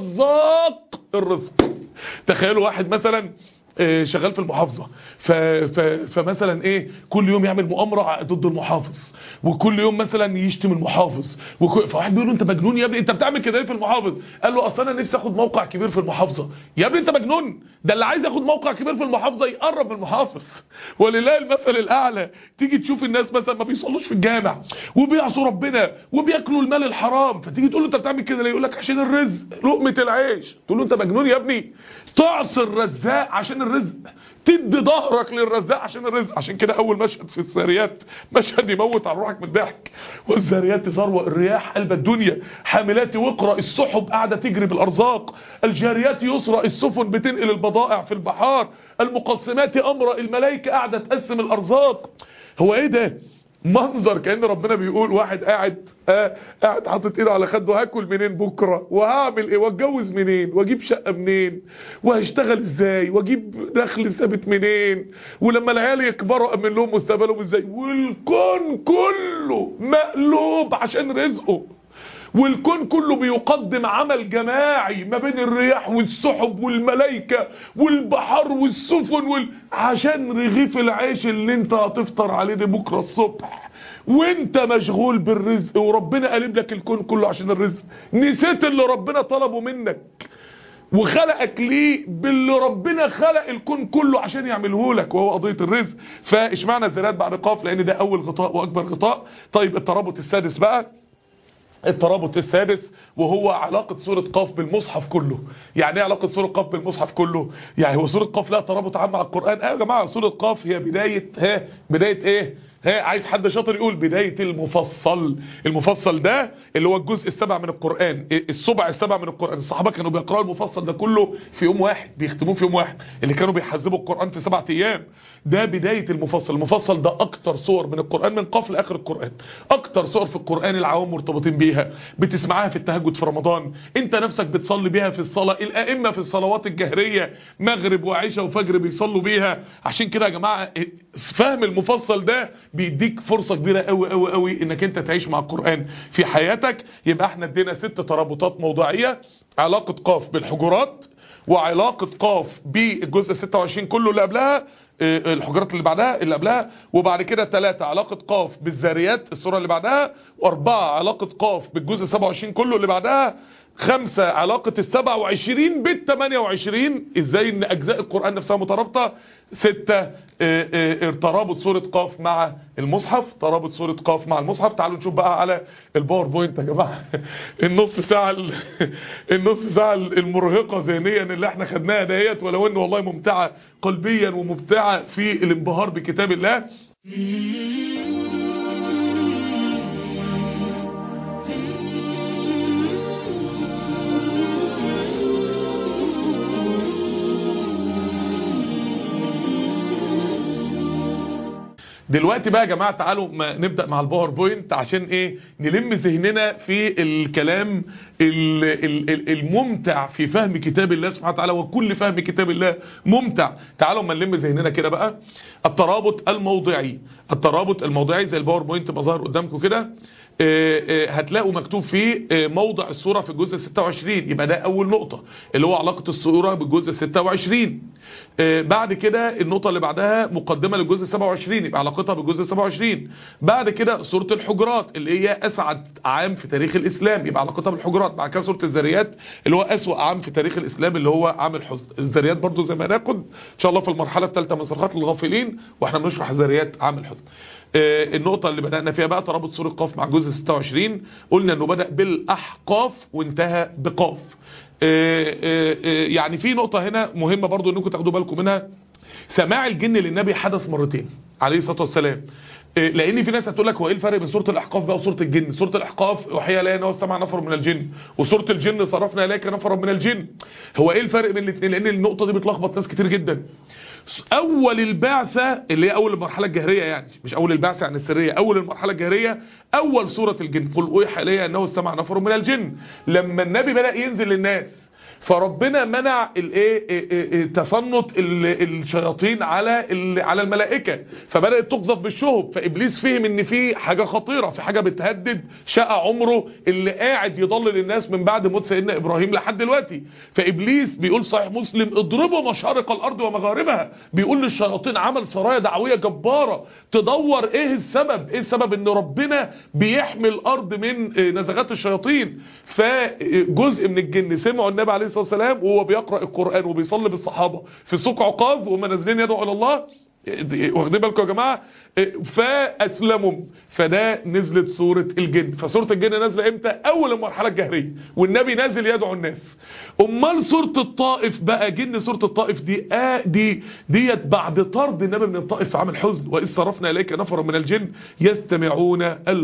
الرزاق الرزق تخيلوا واحد مثلا شغال في المحافظة ف... ف... فمثلا ايه كل يوم يعمل مؤامرة ضد المحافظ وكل يوم مثلا يشتم المحافظ وكل... فواحد بيقول له انت مجنون يا ابني انت بتعمل كده ايه في المحافظ قال له اصل انا نفسي اخد موقع كبير في المحافظة يا ابني انت مجنون ده اللي عايز ياخد موقع كبير في المحافظة يقرب من المحافظ ولله المثل الاعلى تيجي تشوف الناس مثلا ما بيصلوش في الجامع وبيعصوا ربنا وبياكلوا المال الحرام فتيجي تقول له انت بتعمل كده ليه يقول لك عشان الرزق لقمة العيش تقول له انت مجنون يا ابني تعصي الرزاق عشان الرزق تدي ظهرك للرزاق عشان الرزق عشان كده اول مشهد في الساريات مشهد يموت على روحك من الضحك والذاريات ذروه الرياح قلب الدنيا حاملات وقرا السحب قاعده تجري بالارزاق الجاريات يسرى السفن بتنقل البضائع في البحار المقسمات امر الملائكه قاعده تقسم الارزاق هو ايه ده منظر كأن ربنا بيقول واحد قاعد آه قاعد حاطط ايده على خده هاكل منين بكرة وهعمل ايه واتجوز منين واجيب شقة منين وهشتغل ازاي واجيب دخل ثابت منين ولما العيال يكبروا امن لهم مستقبلهم ازاي والكون كله مقلوب عشان رزقه والكون كله بيقدم عمل جماعي ما بين الرياح والسحب والملائكة والبحر والسفن وال... عشان رغيف العيش اللي انت هتفطر عليه ده بكرة الصبح وانت مشغول بالرزق وربنا قلب لك الكون كله عشان الرزق نسيت اللي ربنا طلبه منك وخلقك ليه باللي ربنا خلق الكون كله عشان يعمله لك وهو قضية الرزق فاشمعنى الذرات بعد قاف لان ده اول غطاء واكبر غطاء طيب الترابط السادس بقى الترابط السادس وهو علاقة سورة قاف بالمصحف كله يعني ايه علاقة سورة قاف بالمصحف كله يعني هو سورة قاف لها ترابط عام مع القرآن اه يا جماعة سورة قاف هي بداية ها بداية ايه ها عايز حد شاطر يقول بداية المفصل المفصل ده اللي هو الجزء السبع من القرآن السبع السبع من القرآن الصحابة كانوا بيقرأوا المفصل ده كله في يوم واحد بيختموه في يوم واحد اللي كانوا بيحذبوا القرآن في سبعة ايام ده بداية المفصل المفصل ده اكتر صور من القرآن من قاف لاخر القرآن اكتر صور في القرآن العوام مرتبطين بيها بتسمعها في التهجد في رمضان انت نفسك بتصلي بيها في الصلاة الائمة في الصلوات الجهرية مغرب وعشاء وفجر بيصلوا بيها عشان كده يا جماعة فهم المفصل ده بيديك فرصة كبيرة قوي قوي قوي انك انت تعيش مع القرآن في حياتك يبقى احنا ادينا ست ترابطات موضوعية علاقة قاف بالحجرات وعلاقة قاف بالجزء 26 كله اللي قبلها الحجرات اللي بعدها اللي قبلها وبعد كده ثلاثة علاقة قاف بالذاريات الصورة اللي بعدها واربعة علاقة قاف بالجزء 27 كله اللي بعدها خمسة علاقة السبعة وعشرين بالتمانية وعشرين ازاي ان اجزاء القرآن نفسها مترابطة ستة اه اه ترابط سورة قاف مع المصحف ترابط سورة قاف مع المصحف تعالوا نشوف بقى على الباوربوينت يا جماعة النص ساعة ال- النص ساعة المرهقة ذهنيا اللي احنا خدناها ديت ولو ان والله ممتعة قلبيا وممتعة في الانبهار بكتاب الله دلوقتي بقى يا جماعة تعالوا ما نبدأ مع الباوربوينت عشان ايه نلم ذهننا في الكلام ال- ال- ال- الممتع في فهم كتاب الله سبحانه وتعالى وكل فهم كتاب الله ممتع تعالوا ما نلم ذهننا كده بقى الترابط الموضعي الترابط الموضعي زي الباوربوينت ما ظهر قدامكم كده آه، آه، هتلاقوا مكتوب فيه آه، موضع الصورة في الجزء 26 يبقى ده أول نقطة اللي هو علاقة الصورة بالجزء 26 آه، بعد كده النقطة اللي بعدها مقدمة للجزء 27 يبقى علاقتها بالجزء 27 بعد كده سورة الحجرات اللي هي أسعد عام في تاريخ الإسلام يبقى علاقتها بالحجرات بعد كده سورة الذريات اللي هو أسوأ عام في تاريخ الإسلام اللي هو عام الحزن الذريات برضو زي ما هناخد إن شاء الله في المرحلة الثالثة من صرخات الغافلين وإحنا بنشرح الذريات عام الحزن آه، النقطة اللي بدأنا فيها بقى ترابط سورة قاف مع الجزء 26 قلنا انه بدأ بالأحقاف وانتهى بقاف آه، آه، آه، يعني في نقطة هنا مهمة برضو انكم تاخدوا بالكم منها سماع الجن للنبي حدث مرتين عليه الصلاة والسلام آه، لان في ناس هتقول لك هو ايه الفرق بين سوره الاحقاف بقى وسوره الجن سوره الاحقاف اوحي الي انه استمع نفر من الجن وسوره الجن صرفنا اليك نفرا من الجن هو ايه الفرق بين الاثنين لان النقطه دي بتلخبط ناس كتير جدا اول البعثة اللي هي اول المرحلة الجهرية يعني مش اول البعثة يعني السرية اول المرحلة الجهرية اول سورة الجن قل اوحى الي انه استمع نفر من الجن لما النبي بدأ ينزل للناس فربنا منع الايه إيه إيه إيه تصنت ال- الشياطين على ال- على الملائكه فبدات تقذف بالشهب فابليس فهم ان في حاجه خطيره في حاجه بتهدد شقى عمره اللي قاعد يضلل الناس من بعد موت سيدنا ابراهيم لحد دلوقتي فابليس بيقول صحيح مسلم اضربوا مشارق الارض ومغاربها بيقول للشياطين عمل سرايا دعويه جباره تدور ايه السبب ايه السبب ان ربنا بيحمي الارض من آه، نزغات الشياطين فجزء من الجن سمعوا النبي عليه الصلاه والسلام وهو بيقرا القران وبيصلي بالصحابه في سوق عقاب وهم نازلين يدعوا الى الله واخدين بالكم يا جماعه فاسلموا فده نزلت سوره الجن فسوره الجن نازله امتى اول المرحله الجهريه والنبي نازل يدعو الناس امال سوره الطائف بقى جن سوره الطائف دي آه دي ديت بعد طرد النبي من الطائف في عام الحزن واذ صرفنا اليك نفرا من الجن يستمعون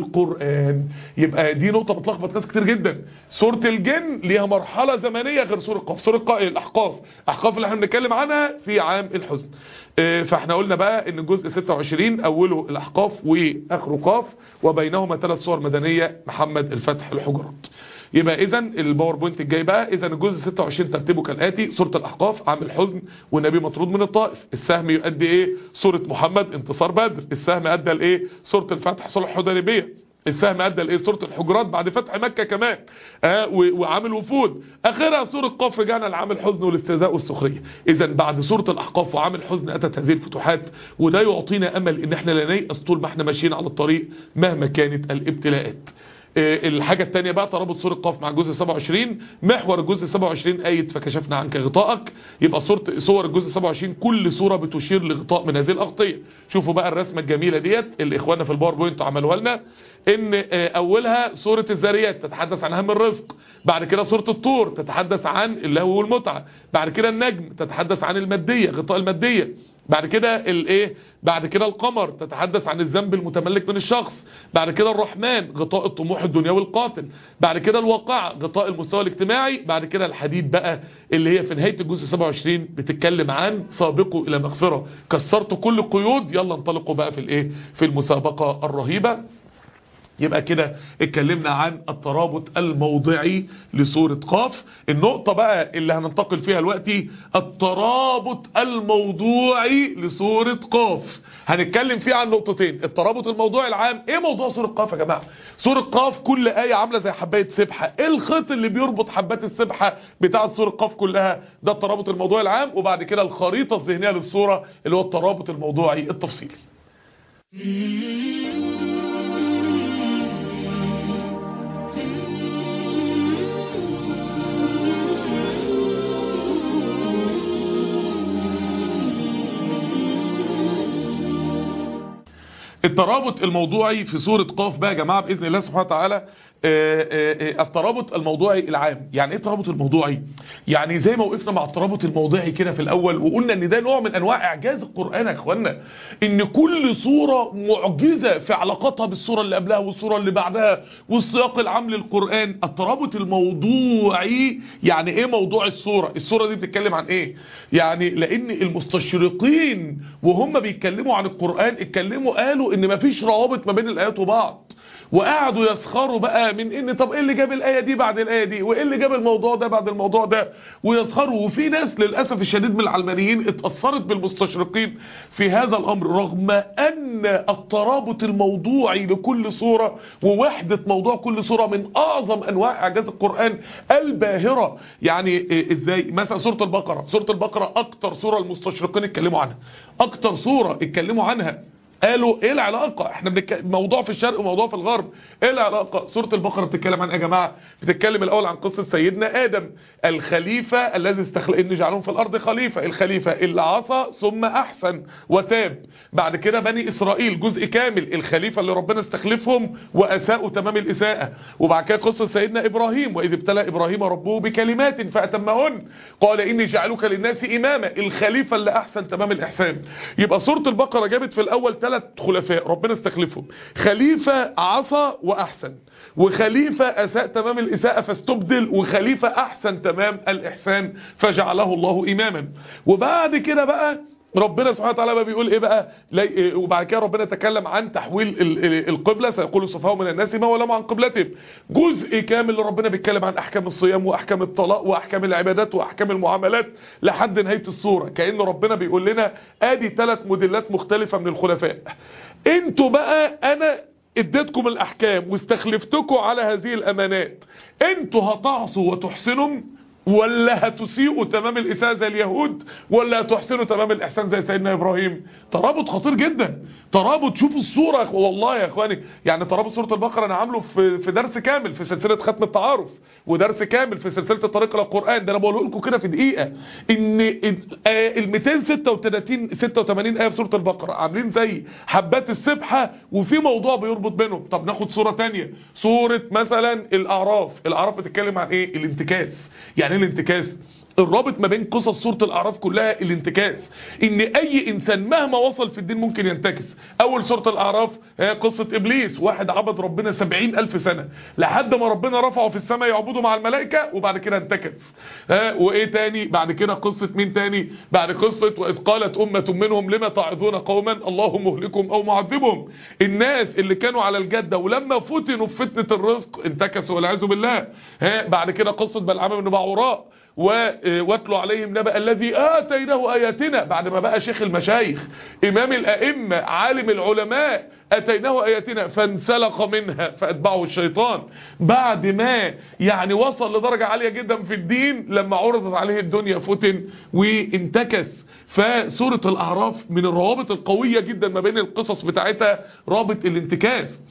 القران يبقى دي نقطه بتلخبط ناس كتير جدا سوره الجن ليها مرحله زمنيه غير سوره قاف سوره قا- الاحقاف احقاف اللي احنا بنتكلم عنها في عام الحزن آه، فاحنا قلنا بقى ان الجزء 26 اوله الاحقاف واخره قاف وبينهما ثلاث صور مدنيه محمد الفتح الحجرات يبقى اذا الباوربوينت الجاي بقى اذا الجزء 26 ترتيبه كالاتي سوره الاحقاف عام الحزن والنبي مطرود من الطائف السهم يؤدي ايه سوره محمد انتصار بدر السهم ادى لايه سوره الفتح صلح الحديبيه السهم ادى لايه سوره الحجرات بعد فتح مكه كمان آه و- وعامل وفود اخرها سوره قاف رجعنا لعام الحزن والاستهزاء والسخريه اذا بعد سوره الاحقاف وعام الحزن اتت هذه الفتوحات وده يعطينا امل ان احنا لا نيأس طول ما احنا ماشيين على الطريق مهما كانت الابتلاءات آه، الحاجة التانية بقى ترابط سورة قاف مع الجزء 27 محور الجزء 27 آية فكشفنا عنك غطاءك يبقى صورة صور الجزء 27 كل صورة بتشير لغطاء من هذه الأغطية شوفوا بقى الرسمة الجميلة ديت اللي إخواننا في الباوربوينت عملوها لنا إن آه، أولها سورة الذاريات تتحدث عن هم الرزق بعد كده سورة الطور تتحدث عن اللهو والمتعة بعد كده النجم تتحدث عن المادية غطاء المادية بعد كده الايه بعد كده القمر تتحدث عن الذنب المتملك من الشخص بعد كده الرحمن غطاء الطموح الدنيوي القاتل بعد كده الواقع غطاء المستوى الاجتماعي بعد كده الحديد بقى اللي هي في نهاية الجزء 27 بتتكلم عن سابقوا الى مغفرة كسرتوا كل القيود يلا انطلقوا بقى في الايه في المسابقة الرهيبة يبقى كده اتكلمنا عن الترابط الموضعي لسورة قاف النقطة بقى اللي هننتقل فيها دلوقتي الترابط الموضوعي لسورة قاف هنتكلم فيه عن نقطتين الترابط الموضوعي العام ايه موضوع سورة قاف يا جماعة سورة قاف كل آية عاملة زي حباية سبحة ايه الخيط اللي بيربط حبات السبحة بتاع سورة قاف كلها ده الترابط الموضوعي العام وبعد كده الخريطة الذهنية للصورة اللي هو الترابط الموضوعي التفصيلي الترابط الموضوعي في سورة قاف بقى يا جماعة بإذن الله سبحانه وتعالى الترابط الموضوعي العام يعني ايه الترابط الموضوعي يعني زي ما وقفنا مع الترابط الموضعي كده في الاول وقلنا ان ده نوع من انواع اعجاز القرآن يا اخوانا ان كل صورة معجزة في علاقتها بالصورة اللي قبلها والصورة اللي بعدها والسياق العام للقرآن الترابط الموضوعي يعني ايه موضوع الصورة الصورة دي بتتكلم عن ايه يعني لان المستشرقين وهم بيتكلموا عن القرآن اتكلموا قالوا ان مفيش روابط ما بين الايات وبعض وقعدوا يسخروا بقى من ان طب ايه اللي جاب الايه دي بعد الايه دي وايه اللي جاب الموضوع ده بعد الموضوع ده ويسخروا وفي ناس للاسف الشديد من العلمانيين اتاثرت بالمستشرقين في هذا الامر رغم ان الترابط الموضوعي لكل سوره ووحده موضوع كل سوره من اعظم انواع اعجاز القران الباهره يعني ازاي مثلا سوره البقره سوره البقره اكتر سوره المستشرقين اتكلموا عنها اكتر سوره اتكلموا عنها قالوا ايه العلاقة احنا بنك... موضوع في الشرق وموضوع في الغرب ايه العلاقة سورة البقرة بتتكلم عن ايه يا جماعة بتتكلم الاول عن قصة سيدنا ادم الخليفة الذي استخلق ان جعلهم في الارض خليفة الخليفة اللي عصى ثم احسن وتاب بعد كده بني اسرائيل جزء كامل الخليفة اللي ربنا استخلفهم واساءوا تمام الاساءة وبعد كده قصة سيدنا ابراهيم واذ ابتلى ابراهيم ربه بكلمات فاتمهن قال اني جعلك للناس اماما الخليفة اللي احسن تمام الاحسان يبقى سورة البقرة جابت في الاول ثلاث خلفاء ربنا استخلفهم خليفة عصى واحسن وخليفة اساء تمام الاساءة فاستبدل وخليفة احسن تمام الاحسان فجعله الله اماما وبعد كده بقى ربنا سبحانه وتعالى بقى بيقول ايه بقى وبعد كده ربنا تكلم عن تحويل القبلة سيقول السفهاء من الناس ما ولم عن قبلتهم جزء كامل اللي ربنا بيتكلم عن احكام الصيام واحكام الطلاق واحكام العبادات واحكام المعاملات لحد نهاية الصورة كأن ربنا بيقول لنا ادي ثلاث موديلات مختلفة من الخلفاء انتوا بقى انا اديتكم الاحكام واستخلفتكم على هذه الامانات انتوا هتعصوا وتحسنوا ولا هتسيئوا تمام الإساءة زي اليهود ولا هتحسنوا تمام الإحسان زي سيدنا إبراهيم ترابط خطير جدا ترابط شوفوا الصورة والله يا إخواني يعني ترابط سورة البقرة أنا عامله في في درس كامل في سلسلة ختم التعارف ودرس كامل في سلسلة الطريق للقرآن ده أنا بقوله لكم كده في دقيقة إن ال 236 86 آية في سورة البقرة عاملين زي حبات السبحة وفي موضوع بيربط بينهم طب ناخد صورة تانية صورة مثلا الأعراف الأعراف بتتكلم عن إيه الانتكاس يعني يعني الانتكاس الرابط ما بين قصص سورة الأعراف كلها الانتكاس ان اي انسان مهما وصل في الدين ممكن ينتكس اول سورة الأعراف هي قصة ابليس واحد عبد ربنا سبعين الف سنة لحد ما ربنا رفعه في السماء يعبده مع الملائكة وبعد كده انتكس ها وايه تاني بعد كده قصة مين تاني بعد قصة واذ قالت امة منهم لما تعظون قوما الله مهلكهم او معذبهم الناس اللي كانوا على الجدة ولما فتنوا في فتنة الرزق انتكسوا والعياذ بالله ها بعد كده قصة بلعام بن بعوراء واتلوا عليهم نبأ الذي آتيناه آياتنا بعد ما بقى شيخ المشايخ إمام الأئمة عالم العلماء أتيناه آياتنا فانسلخ منها فأتبعه الشيطان بعد ما يعني وصل لدرجة عالية جدا في الدين لما عرضت عليه الدنيا فتن وانتكس فسورة الأعراف من الروابط القوية جدا ما بين القصص بتاعتها رابط الانتكاس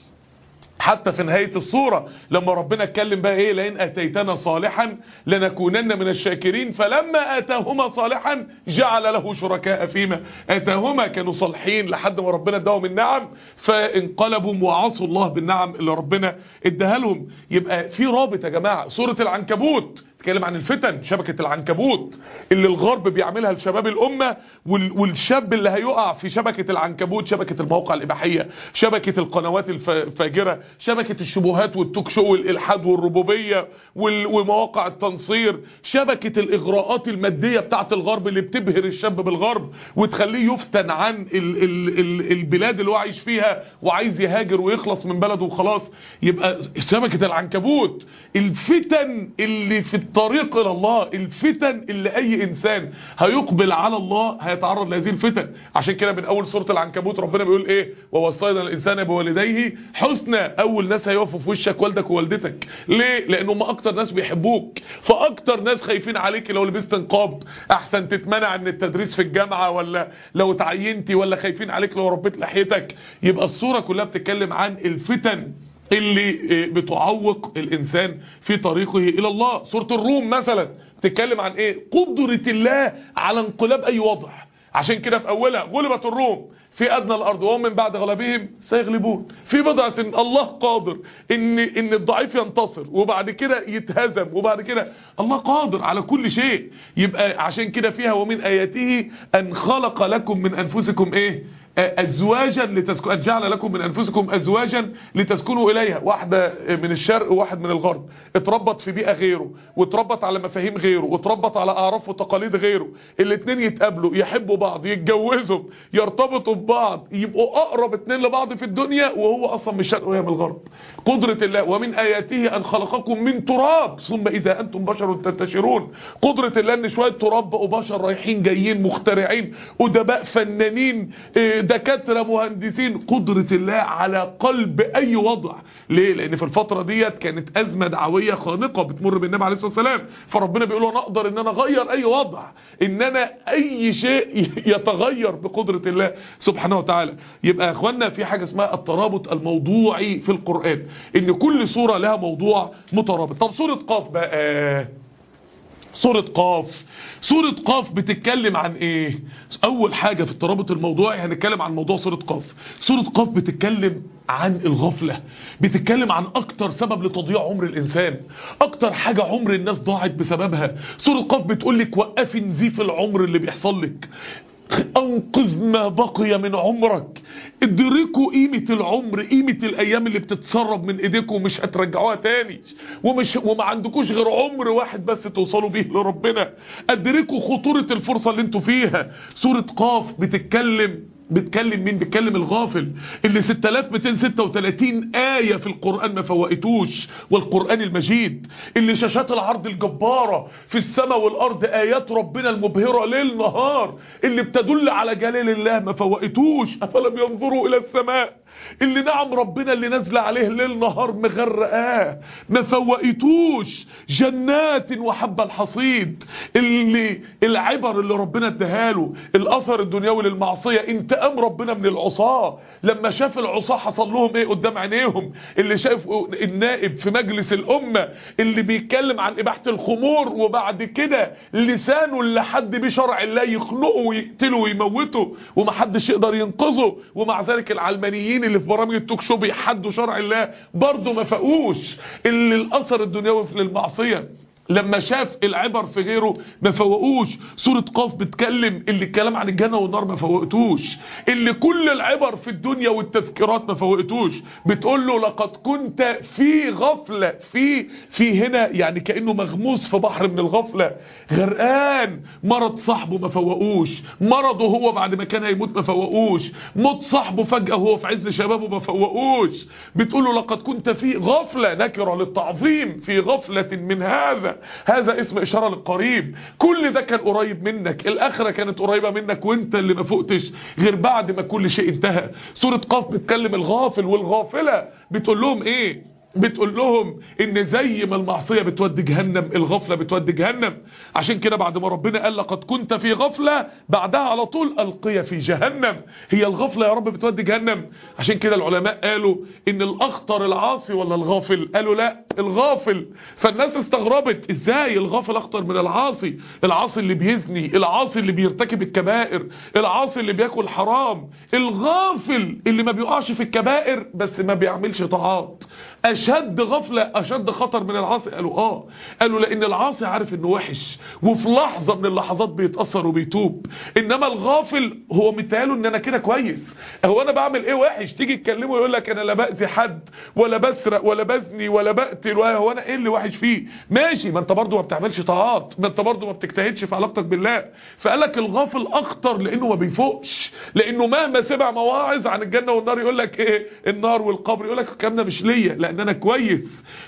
حتى في نهاية الصورة لما ربنا اتكلم بقى ايه لئن اتيتنا صالحا لنكونن من الشاكرين فلما اتاهما صالحا جعل له شركاء فيما اتاهما كانوا صالحين لحد ما ربنا اداهم النعم فانقلبوا وعصوا الله بالنعم اللي ربنا اداها لهم يبقى في رابط يا جماعة سورة العنكبوت تتكلم عن الفتن شبكة العنكبوت اللي الغرب بيعملها لشباب الأمة والشاب اللي هيقع في شبكة العنكبوت شبكة المواقع الإباحية شبكة القنوات الفاجرة شبكة الشبهات والتوك شو والإلحاد والربوبية ومواقع التنصير شبكة الإغراءات المادية بتاعت الغرب اللي بتبهر الشاب بالغرب وتخليه يفتن عن ال ال ال البلاد اللي هو عايش فيها وعايز يهاجر ويخلص من بلده وخلاص يبقى شبكة العنكبوت الفتن اللي في الطريق الى الله الفتن اللي اي انسان هيقبل على الله هيتعرض لهذه الفتن عشان كده من اول سورة العنكبوت ربنا بيقول ايه ووصينا الانسان بوالديه حسنى اول ناس هيقفوا في وشك والدك ووالدتك ليه لان هم اكتر ناس بيحبوك فاكتر ناس خايفين عليك لو لبست نقاب احسن تتمنع من التدريس في الجامعة ولا لو تعينتي ولا خايفين عليك لو ربيت لحيتك يبقى الصورة كلها بتتكلم عن الفتن اللي بتعوق الانسان في طريقه الى الله سورة الروم مثلا تتكلم عن ايه قدرة الله على انقلاب اي وضع عشان كده في اولها غلبت الروم في ادنى الارض وهم من بعد غلبهم سيغلبون في بضع سن الله قادر ان ان الضعيف ينتصر وبعد كده يتهزم وبعد كده الله قادر على كل شيء يبقى عشان كده فيها ومن اياته ان خلق لكم من انفسكم ايه ازواجا لتسكنوا جعل لكم من انفسكم ازواجا لتسكنوا اليها واحده من الشرق وواحد من الغرب اتربط في بيئه غيره واتربط على مفاهيم غيره واتربط على اعراف وتقاليد غيره الاثنين يتقابلوا يحبوا بعض يتجوزوا يرتبطوا ببعض يبقوا اقرب اتنين لبعض في الدنيا وهو اصلا من الشرق وهي من الغرب قدره الله ومن اياته ان خلقكم من تراب ثم اذا انتم بشر تنتشرون قدره الله ان شويه تراب بقوا بشر رايحين جايين مخترعين ادباء فنانين دكاترة مهندسين قدرة الله على قلب اي وضع ليه لان في الفترة ديت كانت ازمة دعوية خانقة بتمر بالنبي عليه الصلاة والسلام فربنا بيقول انا اقدر ان انا اغير اي وضع ان انا اي شيء يتغير بقدرة الله سبحانه وتعالى يبقى يا اخوانا في حاجة اسمها الترابط الموضوعي في القرآن ان كل سورة لها موضوع مترابط طب سورة قاف بقى سورة قاف سورة قاف بتتكلم عن ايه اول حاجة في الترابط الموضوعي هنتكلم عن موضوع سورة قاف سورة قاف بتتكلم عن الغفلة بتتكلم عن اكتر سبب لتضييع عمر الانسان اكتر حاجة عمر الناس ضاعت بسببها سورة قاف بتقول لك وقفي نزيف العمر اللي بيحصل لك انقذ ما بقي من عمرك ادركوا قيمة العمر قيمة الايام اللي بتتسرب من ايديكم ومش هترجعوها تاني ومش وما عندكوش غير عمر واحد بس توصلوا بيه لربنا ادركوا خطورة الفرصة اللي انتوا فيها سورة قاف بتتكلم بتكلم مين بتكلم الغافل اللي 6236 آية في القرآن ما فوقتوش والقرآن المجيد اللي شاشات العرض الجبارة في السماء والأرض آيات ربنا المبهرة ليل نهار اللي بتدل على جلال الله ما فوقتوش أفلم ينظروا إلى السماء اللي نعم ربنا اللي نزل عليه ليل نهار مغرقاه ما فوقتوش جنات وحب الحصيد اللي العبر اللي ربنا اداهاله الاثر الدنيوي للمعصيه انتقام ربنا من العصاه لما شاف العصاه حصل لهم ايه قدام عينيهم اللي شاف النائب في مجلس الامه اللي بيتكلم عن اباحه الخمور وبعد كده لسانه اللي حد بشرع الله يخنقه ويقتله ويموته ومحدش يقدر ينقذه ومع ذلك العلمانيين اللي في برامج التوك شو بيحدوا شرع الله برضه ما فاقوش اللي الاثر الدنيوي للمعصيه لما شاف العبر في غيره ما فوقوش سورة قاف بتكلم اللي الكلام عن الجنة والنار ما فوقتوش اللي كل العبر في الدنيا والتذكيرات ما فوقتوش بتقول له لقد كنت في غفلة في في هنا يعني كأنه مغموس في بحر من الغفلة غرقان مرض صاحبه ما فوقوش مرضه هو بعد ما كان هيموت ما فوقوش موت صاحبه فجأة وهو في عز شبابه ما فوقوش بتقول له لقد كنت في غفلة نكرة للتعظيم في غفلة من هذا هذا اسم اشارة للقريب كل ده كان قريب منك الاخرة كانت قريبة منك وانت اللي ما فوقتش غير بعد ما كل شيء انتهى سورة قاف بتكلم الغافل والغافلة بتقول لهم ايه بتقول لهم ان زي ما المعصية بتودي جهنم الغفلة بتودي جهنم عشان كده بعد ما ربنا قال لقد كنت في غفلة بعدها على طول القي في جهنم هي الغفلة يا رب بتودي جهنم عشان كده العلماء قالوا ان الاخطر العاصي ولا الغافل قالوا لا الغافل فالناس استغربت ازاي الغافل اخطر من العاصي العاصي اللي بيزني العاصي اللي بيرتكب الكبائر العاصي اللي بياكل حرام الغافل اللي ما بيقعش في الكبائر بس ما بيعملش طاعات اشد غفلة اشد خطر من العاصي قالوا اه قالوا لان العاصي عارف انه وحش وفي لحظة من اللحظات بيتأثر وبيتوب انما الغافل هو متهاله ان انا كده كويس هو انا بعمل ايه وحش تيجي تكلمه يقول لك انا لا باذي حد ولا بسرق ولا بزني ولا بقتل ولا هو انا ايه اللي وحش فيه ماشي ما انت برضو ما بتعملش طاعات ما انت برضو ما بتجتهدش في علاقتك بالله فقال لك الغافل اخطر لانه ما بيفوقش لانه مهما سمع مواعظ عن الجنة والنار يقول لك ايه النار والقبر يقول لك الكلام ده مش ليا لان انا كويس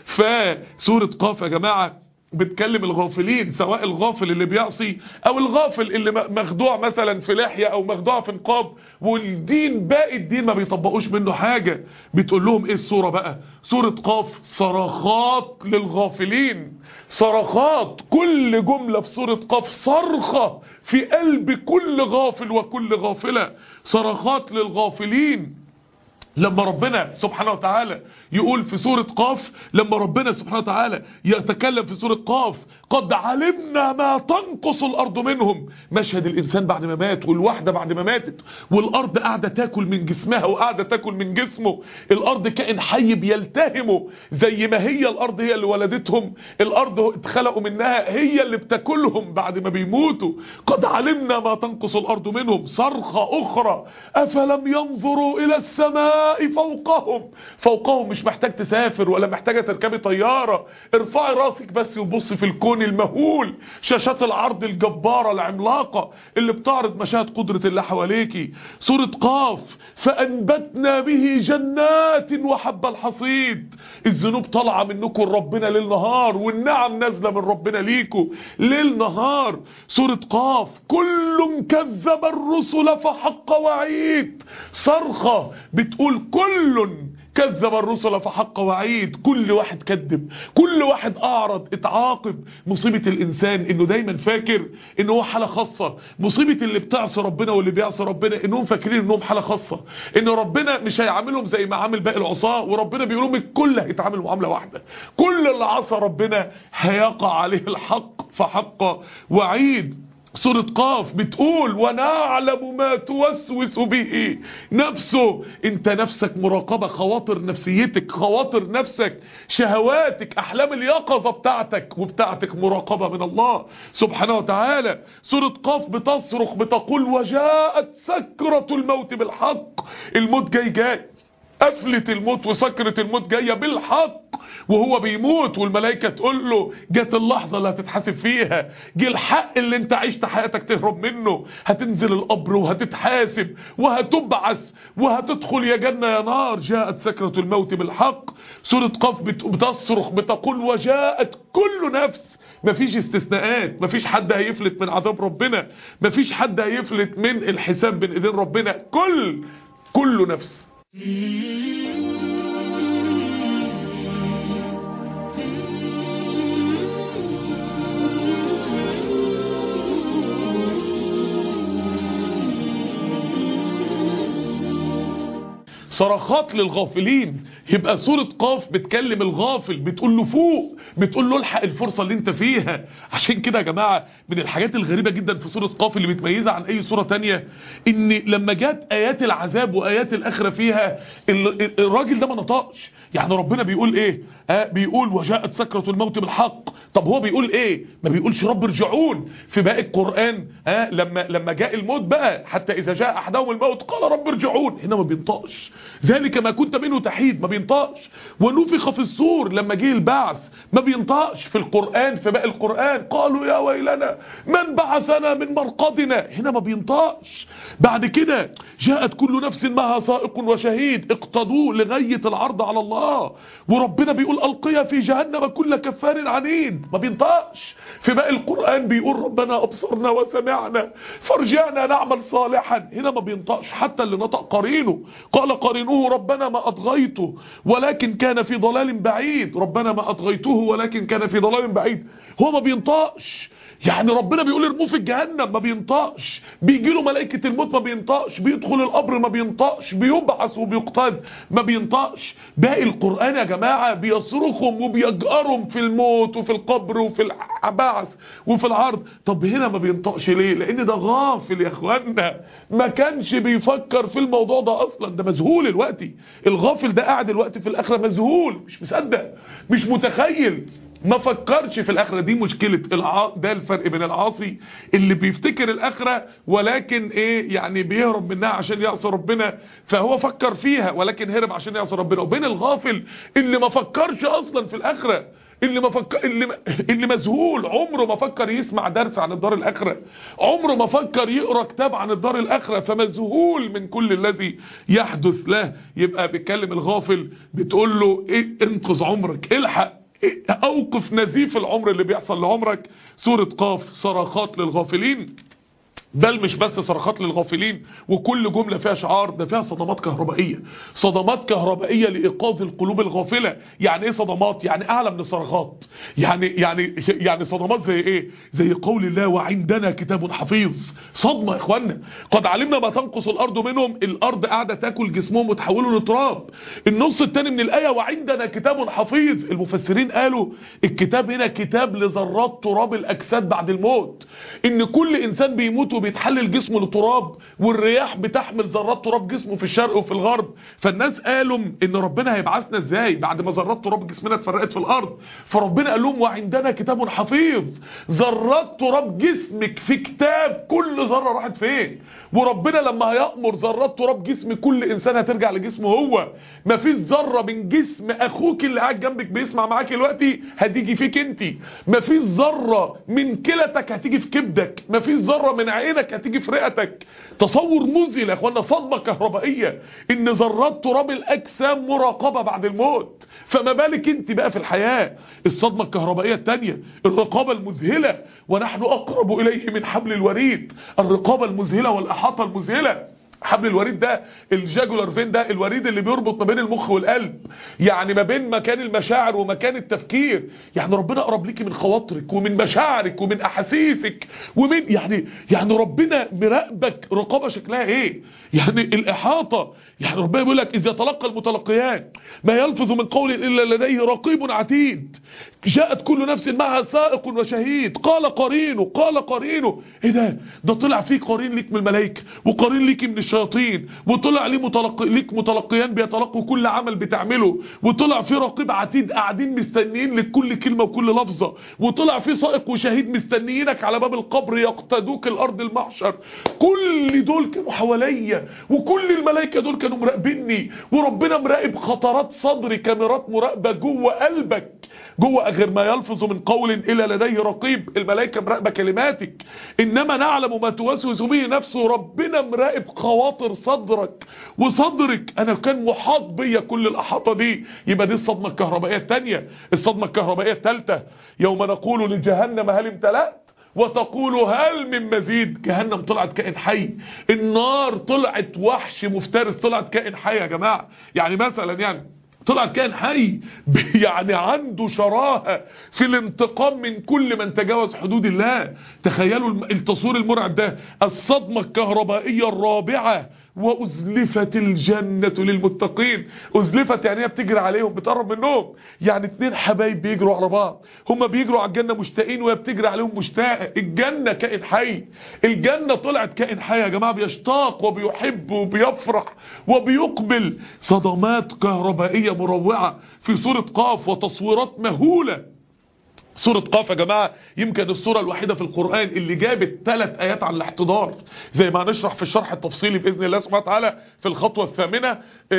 فسورة قاف يا جماعة بتكلم الغافلين سواء الغافل اللي بيعصي او الغافل اللي مخدوع مثلا في لحية او مخدوع في نقاب والدين باقي الدين ما بيطبقوش منه حاجة بتقول لهم ايه الصورة بقى سورة قاف صرخات للغافلين صرخات كل جملة في سورة قاف صرخة في قلب كل غافل وكل غافلة صرخات للغافلين لما ربنا سبحانه وتعالى يقول في سورة قاف لما ربنا سبحانه وتعالى يتكلم في سورة قاف قد علمنا ما تنقص الارض منهم مشهد الانسان بعد ما مات والواحده بعد ما ماتت والارض قاعده تاكل من جسمها وقاعده تاكل من جسمه الارض كائن حي بيلتهمه زي ما هي الارض هي اللي ولدتهم الارض اتخلقوا منها هي اللي بتاكلهم بعد ما بيموتوا قد علمنا ما تنقص الارض منهم صرخه اخرى افلم ينظروا الى السماء فوقهم فوقهم مش محتاج تسافر ولا محتاجه تركبي طياره ارفعي راسك بس وبصي في الكون المهول شاشات العرض الجباره العملاقه اللي بتعرض مشاهد قدره الله حواليكي سوره قاف فانبتنا به جنات وحب الحصيد الذنوب طالعه منكم ربنا ليل نهار والنعم نازله من ربنا ليكم ليل نهار سوره قاف كل كذب الرسل فحق وعيد صرخه بتقول كل كذب الرسل فحق وعيد كل واحد كذب كل واحد اعرض اتعاقب مصيبة الانسان انه دايما فاكر انه هو حالة خاصة مصيبة اللي بتعصي ربنا واللي بيعصي ربنا انهم فاكرين انهم حالة خاصة ان ربنا مش هيعاملهم زي ما عامل باقي العصاة وربنا بيقول لهم الكل هيتعامل معاملة واحدة كل اللي عصى ربنا هيقع عليه الحق فحق وعيد سورة قاف بتقول ونعلم ما توسوس به نفسه انت نفسك مراقبة خواطر نفسيتك خواطر نفسك شهواتك احلام اليقظة بتاعتك وبتاعتك مراقبة من الله سبحانه وتعالى سورة قاف بتصرخ بتقول وجاءت سكرة الموت بالحق الموت جاي جاي قفلة الموت وسكرة الموت جاية بالحق وهو بيموت والملائكة تقول له جت اللحظة اللي هتتحاسب فيها جه الحق اللي انت عشت حياتك تهرب منه هتنزل القبر وهتتحاسب وهتبعث وهتدخل يا جنة يا نار جاءت سكرة الموت بالحق سورة قاف بتصرخ بتقول وجاءت كل نفس مفيش استثناءات مفيش حد هيفلت من عذاب ربنا مفيش حد هيفلت من الحساب بين ايدين ربنا كل كل نفس صرخات للغافلين يبقى سورة قاف بتكلم الغافل بتقول له فوق بتقول له الحق الفرصة اللي انت فيها عشان كده يا جماعة من الحاجات الغريبة جدا في سورة قاف اللي بتميزها عن اي سورة تانية ان لما جت ايات العذاب وايات الاخرة فيها الراجل ده ما نطقش يعني ربنا بيقول ايه آه بيقول وجاءت سكرة الموت بالحق طب هو بيقول ايه ما بيقولش رب ارجعون في باقي القرآن آه لما لما جاء الموت بقى حتى اذا جاء احدهم الموت قال رب ارجعون هنا ما بينطقش ذلك ما كنت منه تحيد ما بينطقش ونفخ في الصور لما جه البعث ما بينطقش في القرآن في باقي القرآن قالوا يا ويلنا من بعثنا من مرقدنا هنا ما بينطقش بعد كده جاءت كل نفس معها سائق وشهيد اقتضوا لغاية العرض على الله وربنا بيقول ألقيا في جهنم كل كفار عنيد ما بينطقش في باقي القرآن بيقول ربنا أبصرنا وسمعنا فرجعنا نعمل صالحا هنا ما بينطقش حتى اللي نطق قرينه قال قرينه ربنا ما أطغيته ولكن كان في ضلال بعيد ربنا ما أطغيته ولكن كان في ضلال بعيد هو ما بينطقش يعني ربنا بيقول ارموه في الجهنم ما بينطقش بيجي له ملائكه الموت ما بينطقش بيدخل القبر ما بينطقش بيبعث وبيقتد ما بينطقش باقي القران يا جماعه بيصرخهم وبيجأرهم في الموت وفي القبر وفي البعث وفي العرض طب هنا ما بينطقش ليه لان ده غافل يا اخوانا ما كانش بيفكر في الموضوع ده اصلا ده مذهول دلوقتي الغافل ده قاعد دلوقتي في الاخره مذهول مش مصدق مش متخيل ما فكرش في الاخره دي مشكله الع... ده الفرق بين العاصي اللي بيفتكر الاخره ولكن ايه يعني بيهرب منها عشان يعصي ربنا فهو فكر فيها ولكن هرب عشان يعصي ربنا وبين الغافل اللي ما فكرش اصلا في الاخره اللي ما فكر اللي اللي مذهول عمره ما فكر يسمع درس عن الدار الاخره عمره ما فكر يقرا كتاب عن الدار الاخره فمذهول من كل الذي يحدث له يبقى بيتكلم الغافل بتقول له إيه انقذ عمرك الحق اوقف نزيف العمر اللي بيحصل لعمرك سورة قاف صرخات للغافلين بل مش بس صرخات للغافلين وكل جملة فيها شعار ده فيها صدمات كهربائية صدمات كهربائية لإيقاظ القلوب الغافلة يعني ايه صدمات يعني اعلى من الصرخات يعني يعني يعني صدمات زي ايه زي قول الله وعندنا كتاب حفيظ صدمة يا اخوانا قد علمنا ما تنقص الارض منهم الارض قاعدة تاكل جسمهم وتحولوا لتراب النص الثاني من الآية وعندنا كتاب حفيظ المفسرين قالوا الكتاب هنا كتاب لذرات تراب الاجساد بعد الموت ان كل انسان بيموت وبيتحلل جسمه لتراب والرياح بتحمل ذرات تراب جسمه في الشرق وفي الغرب فالناس قالوا ان ربنا هيبعثنا ازاي بعد ما ذرات تراب جسمنا اتفرقت في الارض فربنا قال لهم وعندنا كتاب حفيظ ذرات تراب جسمك في كتاب كل ذره راحت فين وربنا لما هيأمر ذرات تراب جسم كل انسان هترجع لجسمه هو مفيش ذره من جسم اخوك اللي قاعد جنبك بيسمع معاك دلوقتي هتيجي فيك انت مفيش ذره من كلتك هتيجي في كبدك مفيش ذره من عينك هتيجي في رئتك تصور مذهل يا اخوانا صدمه كهربائيه ان ذرات تراب الاجسام مراقبه بعد الموت فما بالك انت بقى في الحياه الصدمه الكهربائيه الثانيه الرقابه المذهله ونحن اقرب اليه من حبل الوريد الرقابه المذهله والاحاطه المذهله حبل الوريد ده الجاجولار فين ده الوريد اللي بيربط ما بين المخ والقلب يعني ما بين مكان المشاعر ومكان التفكير يعني ربنا قرب ليكي من خواطرك ومن مشاعرك ومن احاسيسك ومن يعني يعني ربنا مراقبك رقابه شكلها ايه يعني الاحاطه يعني ربنا بيقول لك اذ يتلقى المتلقيان ما يلفظ من قول الا لديه رقيب عتيد جاءت كل نفس معها سائق وشهيد قال قرينه قال قرينه ايه ده ده طلع فيه قرين ليك من الملائكه وقرين ليك من الشياطين وطلع ليه متلقي ليك متلقيان بيتلقوا كل عمل بتعمله وطلع في رقيب عتيد قاعدين مستنيين لكل كلمه وكل لفظه وطلع في سائق وشهيد مستنيينك على باب القبر يقتدوك الارض المحشر كل دول كانوا حواليا وكل الملائكه دول كانوا مراقبيني وربنا مراقب خطرات صدري كاميرات مراقبه جوه قلبك جوه غير ما يلفظ من قول إلا لديه رقيب الملائكة مراقبة كلماتك إنما نعلم ما توسوس به نفسه ربنا مراقب خواطر صدرك وصدرك أنا كان محاط بيا كل الأحاطة دي يبقى دي الصدمة الكهربائية الثانية الصدمة الكهربائية الثالثة يوم نقول لجهنم هل امتلأت وتقول هل من مزيد جهنم طلعت كائن حي النار طلعت وحش مفترس طلعت كائن حي يا جماعة يعني مثلا يعني طلع كان حي يعني عنده شراهة في الانتقام من كل من تجاوز حدود الله تخيلوا التصوير المرعب ده الصدمة الكهربائية الرابعة وأزلفت الجنة للمتقين أزلفت يعني هي بتجري عليهم بتقرب منهم يعني اتنين حبايب بيجروا على بعض هما بيجروا على الجنة مشتاقين وهي بتجري عليهم مشتاقة الجنة كائن حي الجنة طلعت كائن حي يا جماعة بيشتاق وبيحب وبيفرح وبيقبل صدمات كهربائية مروعة في سورة قاف وتصويرات مهولة سورة قاف يا جماعة يمكن السورة الوحيدة في القرآن اللي جابت ثلاث آيات عن الاحتضار زي ما هنشرح في الشرح التفصيلي بإذن الله سبحانه وتعالى في الخطوة الثامنة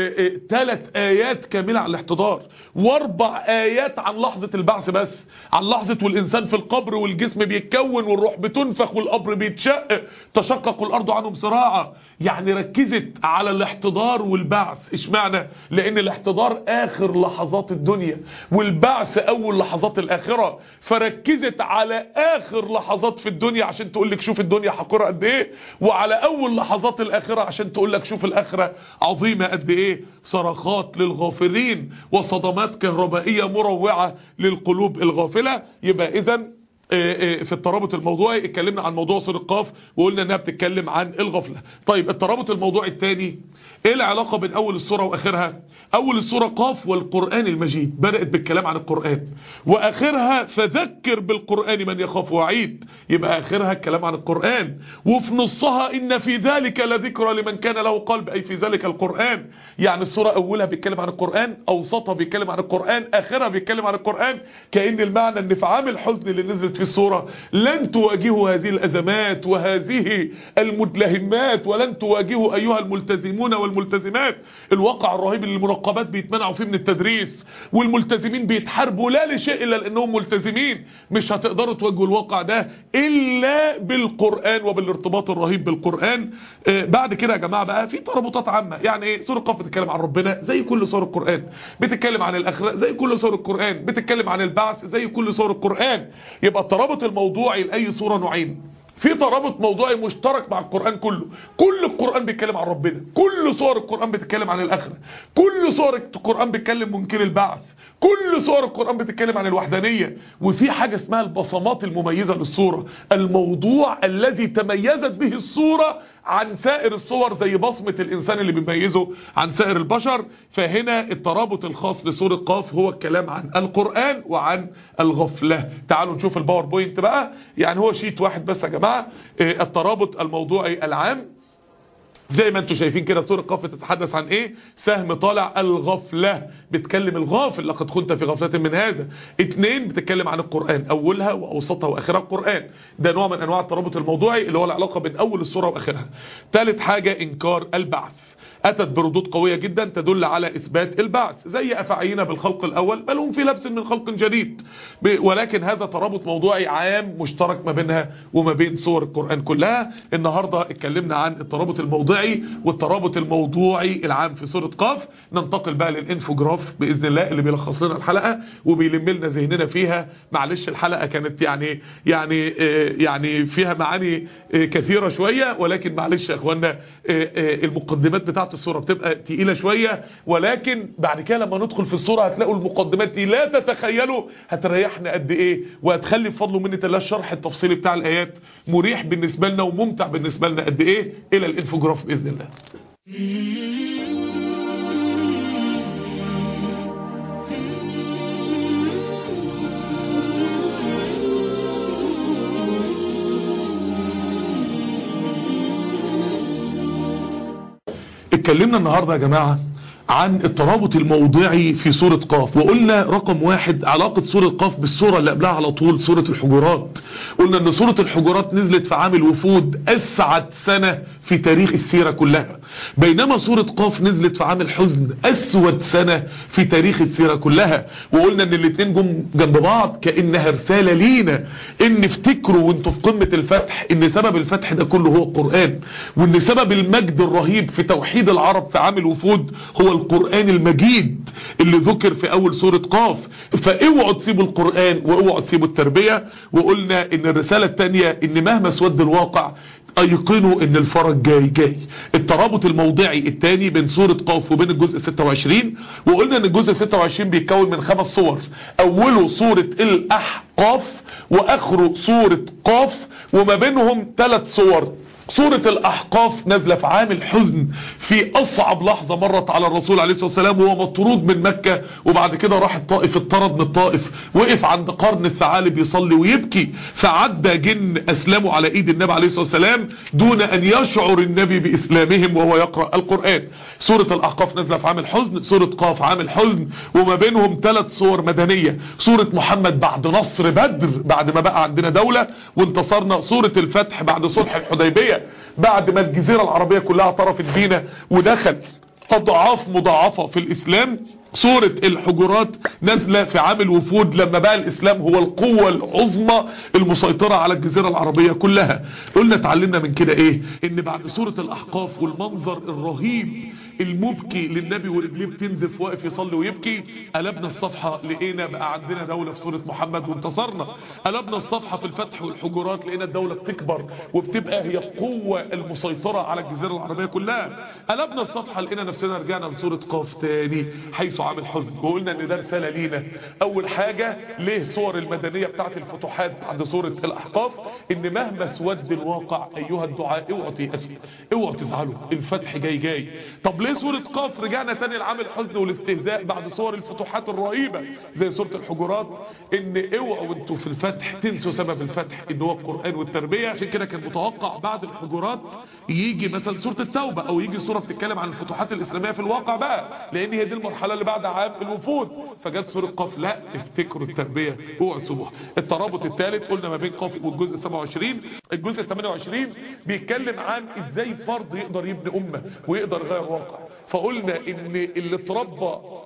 ثلاث آيات كاملة عن الاحتضار واربع آيات عن لحظة البعث بس عن لحظة والإنسان في القبر والجسم بيتكون والروح بتنفخ والقبر بيتشق تشقق الأرض عنهم صراعة يعني ركزت على الاحتضار والبعث اشمعنى لأن الاحتضار آخر لحظات الدنيا والبعث أول لحظات الآخرة فركزت على اخر لحظات في الدنيا عشان تقول لك شوف الدنيا حقيره قد ايه وعلى اول لحظات الاخره عشان تقول لك شوف الاخره عظيمه قد ايه صرخات للغافلين وصدمات كهربائيه مروعه للقلوب الغافله يبقى اذا في الترابط الموضوعي اتكلمنا عن موضوع سورة قاف وقلنا انها بتتكلم عن الغفلة طيب الترابط الموضوعي الثاني ايه العلاقة بين اول السورة واخرها اول السورة قاف والقرآن المجيد بدأت بالكلام عن القرآن واخرها فذكر بالقرآن من يخاف وعيد يبقى اخرها الكلام عن القرآن وفي نصها ان في ذلك لذكرى لمن كان له قلب اي في ذلك القرآن يعني السورة اولها بيتكلم عن القرآن اوسطها بيتكلم عن القرآن اخرها بيتكلم عن القرآن كأن المعنى ان في عام الحزن اللي نزلت في السورة لن تواجهوا هذه الأزمات وهذه المدلهمات ولن تواجهوا أيها الملتزمون والملتزمات الواقع الرهيب اللي المراقبات بيتمنعوا فيه من التدريس والملتزمين بيتحاربوا لا لشيء إلا لأنهم ملتزمين مش هتقدروا تواجهوا الواقع ده إلا بالقرآن وبالارتباط الرهيب بالقرآن آه بعد كده يا جماعة بقى في ترابطات عامة يعني ايه سورة قاف بتتكلم عن ربنا زي كل سور القرآن بتتكلم عن الآخرة زي كل سور القرآن بتتكلم عن البعث زي كل سور القرآن يبقى الترابط الموضوعي لأي صورة نوعين في ترابط موضوعي مشترك مع القرآن كله كل القرآن بيتكلم عن ربنا كل صور القرآن بتتكلم عن الآخرة كل صور القرآن بيتكلم منكر البعث كل صور القرآن بتتكلم عن الوحدانية وفي حاجة اسمها البصمات المميزة للصورة الموضوع الذي تميزت به الصورة عن سائر الصور زي بصمة الإنسان اللي بيميزه عن سائر البشر فهنا الترابط الخاص لسورة قاف هو الكلام عن القرآن وعن الغفلة تعالوا نشوف الباوربوينت بقى يعني هو شيت واحد بس يا جماعة الترابط الموضوعي العام زي ما انتم شايفين كده سورة قاف تتحدث عن ايه سهم طالع الغفلة بتكلم الغافل لقد كنت في غفلة من هذا اتنين بتتكلم عن القرآن اولها واوسطها واخرها القرآن ده نوع من انواع الترابط الموضوعي اللي هو العلاقة بين اول السورة واخرها تالت حاجة انكار البعث أتت بردود قوية جدا تدل على إثبات البعث زي أفعينا بالخلق الأول بل هم في لبس من خلق جديد ولكن هذا ترابط موضوعي عام مشترك ما بينها وما بين صور القرآن كلها النهاردة اتكلمنا عن الترابط الموضوعي والترابط الموضوعي العام في سورة قاف ننتقل بقى للإنفوجراف بإذن الله اللي بيلخص لنا الحلقة وبيلم لنا ذهننا فيها معلش الحلقة كانت يعني يعني يعني فيها معاني كثيرة شوية ولكن معلش يا اخوانا المقدمات بتاعت الصورة بتبقى تقيلة شوية ولكن بعد كده لما ندخل في الصورة هتلاقوا المقدمات دي لا تتخيلوا هتريحنا قد ايه وهتخلي بفضل ومنة الله الشرح التفصيلي بتاع الآيات مريح بالنسبة لنا وممتع بالنسبة لنا قد ايه الى الانفوجراف بإذن الله اتكلمنا النهاردة يا جماعة عن الترابط الموضعي في سورة قاف وقلنا رقم واحد علاقة سورة قاف بالسورة اللي قبلها على طول سورة الحجرات قلنا ان سورة الحجرات نزلت في عام الوفود اسعد سنة في تاريخ السيرة كلها بينما سورة قاف نزلت في عام الحزن اسود سنة في تاريخ السيرة كلها وقلنا ان الاتنين جم جنب بعض كأنها رسالة لينا ان افتكروا وانتوا في قمة الفتح ان سبب الفتح ده كله هو القرآن وان سبب المجد الرهيب في توحيد العرب في عام الوفود هو القرآن المجيد اللي ذكر في اول سورة قاف فاوعوا تسيبوا القرآن واوعوا تسيبوا التربية وقلنا ان الرسالة التانية ان مهما سود الواقع ايقنوا ان الفرج جاي جاي الترابط الموضعي الثاني بين سورة قاف وبين الجزء 26 وقلنا ان الجزء 26 بيتكون من خمس صور اوله سورة الاحقاف واخره سورة قاف وما بينهم ثلاث صور سورة الأحقاف نازلة في عام الحزن في أصعب لحظة مرت على الرسول عليه الصلاة والسلام وهو مطرود من مكة وبعد كده راح الطائف اضطرد من الطائف وقف عند قرن الثعالب يصلي ويبكي فعدى جن أسلموا على إيد النبي عليه الصلاة والسلام دون أن يشعر النبي بإسلامهم وهو يقرأ القرآن سورة الأحقاف نازلة في عام الحزن سورة قاف عام الحزن وما بينهم ثلاث صور مدنية سورة محمد بعد نصر بدر بعد ما بقى عندنا دولة وانتصرنا سورة الفتح بعد صلح الحديبية بعد ما الجزيرة العربية كلها طرفت بينا ودخل اضعاف مضاعفة في الاسلام سورة الحجرات نازلة في عام الوفود لما بقى الاسلام هو القوة العظمى المسيطرة على الجزيرة العربية كلها قلنا اتعلمنا من كده ايه ان بعد سورة الاحقاف والمنظر الرهيب المبكي للنبي ورجليه بتنزف واقف يصلي ويبكي قلبنا الصفحة لقينا بقى عندنا دولة في سورة محمد وانتصرنا قلبنا الصفحة في الفتح والحجرات لقينا الدولة بتكبر وبتبقى هي القوة المسيطرة على الجزيرة العربية كلها قلبنا الصفحة لقينا نفسنا رجعنا لسورة قاف تاني حيث عام الحزن وقلنا ان ده رسالة لينا اول حاجة ليه صور المدنية بتاعت الفتوحات بعد سورة الاحقاف ان مهما سود الواقع ايها الدعاء اوعوا تيأسوا اوعوا تزعلوا الفتح جاي جاي طب ليه سورة قاف رجعنا تاني لعام الحزن والاستهزاء بعد صور الفتوحات الرهيبة زي سورة الحجرات ان اوعوا انتوا في الفتح تنسوا سبب الفتح ان هو القرآن والتربية عشان كده كان متوقع بعد الحجرات يجي مثلا سورة التوبة او يجي سورة بتتكلم عن الفتوحات الاسلامية في الواقع بقى لان هي دي المرحلة اللي بعد عام الوفود فجت سورة قاف لا افتكروا التربية اوعوا تسيبوها الترابط الثالث قلنا ما بين قاف والجزء 27 الجزء 28 بيتكلم عن ازاي فرد يقدر يبني امة ويقدر يغير واقع فقلنا ان اللي اتربى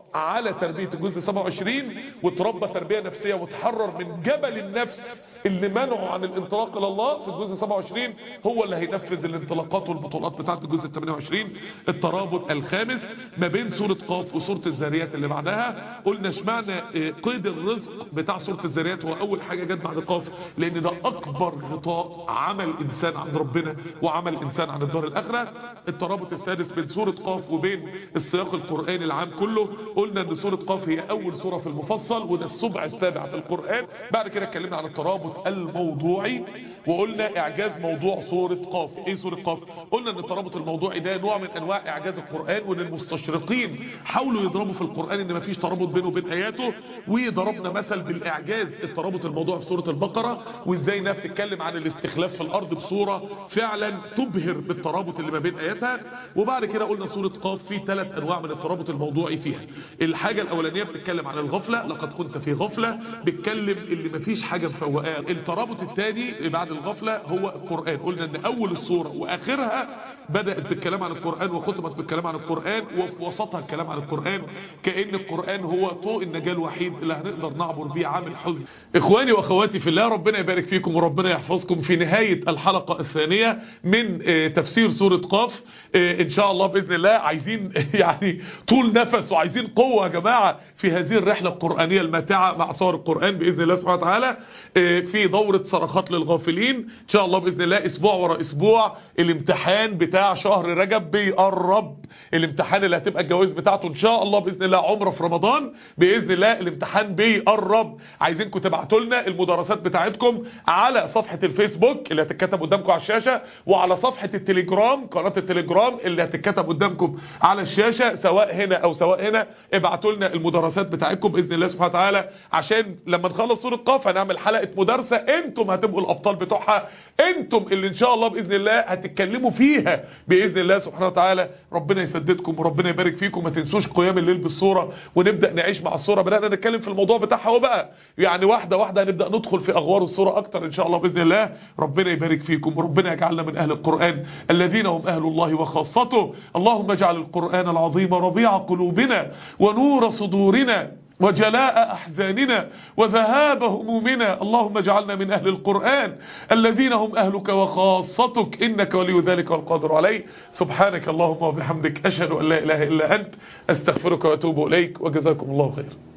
على تربية الجزء 27 وتربى تربية نفسية وتحرر من جبل النفس اللي منعه عن الانطلاق الى الله في الجزء 27 هو اللي هينفذ الانطلاقات والبطولات بتاعت الجزء 28 الترابط الخامس ما بين سورة قاف وسورة الذاريات اللي بعدها قلنا اشمعنى قيد الرزق بتاع سورة الذاريات هو اول حاجة جت بعد قاف لان ده اكبر غطاء عمل انسان عند ربنا وعمل انسان عن الدار الاخرة الترابط السادس بين سورة قاف وبين السياق القرآني العام كله قلنا ان سورة قاف هي اول سورة في المفصل وده السبع السابع في القرآن بعد كده اتكلمنا عن الترابط الموضوعي وقلنا اعجاز موضوع سورة قاف ايه سورة قاف قلنا ان الترابط الموضوعي ده نوع من انواع اعجاز القرآن وان المستشرقين حاولوا يضربوا في القرآن ان مفيش ترابط بينه وبين اياته وضربنا مثل بالاعجاز الترابط الموضوعي في سورة البقرة وازاي انها بتتكلم عن الاستخلاف في الارض بصورة فعلا تبهر بالترابط اللي ما بين اياتها وبعد كده قلنا سورة قاف في ثلاث انواع من الترابط الموضوعي فيها الحاجة الاولانية بتتكلم عن الغفلة لقد كنت في غفلة بتكلم اللي مفيش حاجة مفوقاه الترابط الثاني بعد الغفلة هو القرآن قلنا ان اول السورة واخرها بدأت بالكلام عن القرآن وختمت بالكلام عن القرآن وفي وسطها الكلام عن القرآن كأن القرآن هو طوق النجاة الوحيد اللي هنقدر نعبر بيه عام الحزن اخواني واخواتي في الله ربنا يبارك فيكم وربنا يحفظكم في نهاية الحلقة الثانية من تفسير سورة قاف ان شاء الله بإذن الله عايزين يعني طول نفس وعايزين قوة يا جماعة في هذه الرحلة القرآنية الماتعة مع صور القرآن بإذن الله سبحانه وتعالى في دورة صرخات للغافلين ان شاء الله بإذن الله اسبوع ورا اسبوع الامتحان بتاع شهر رجب بيقرب الامتحان اللي هتبقى الجوائز بتاعته ان شاء الله باذن الله عمره في رمضان باذن الله الامتحان بيقرب عايزينكم تبعتوا لنا المدرسات بتاعتكم على صفحه الفيسبوك اللي هتتكتب قدامكم على الشاشه وعلى صفحه التليجرام قناه التليجرام اللي هتتكتب قدامكم على الشاشه سواء هنا او سواء هنا ابعتوا لنا المدرسات بتاعتكم باذن الله سبحانه وتعالى عشان لما نخلص سوره قاف هنعمل حلقه مدرسه انتم هتبقوا الابطال بتوعها انتم اللي ان شاء الله باذن الله هتتكلموا فيها باذن الله سبحانه وتعالى ربنا يسددكم وربنا يبارك فيكم ما تنسوش قيام الليل بالصوره ونبدا نعيش مع الصوره بدانا نتكلم في الموضوع بتاعها هو بقى يعني واحده واحده هنبدا ندخل في اغوار الصوره اكتر ان شاء الله باذن الله ربنا يبارك فيكم وربنا يجعلنا من اهل القران الذين هم اهل الله وخاصته اللهم اجعل القران العظيم ربيع قلوبنا ونور صدورنا وجلاء أحزاننا وذهاب همومنا اللهم اجعلنا من أهل القرآن الذين هم أهلك وخاصتك إنك ولي ذلك والقادر عليه سبحانك اللهم وبحمدك أشهد أن لا إله إلا أنت أستغفرك وأتوب إليك وجزاكم الله خير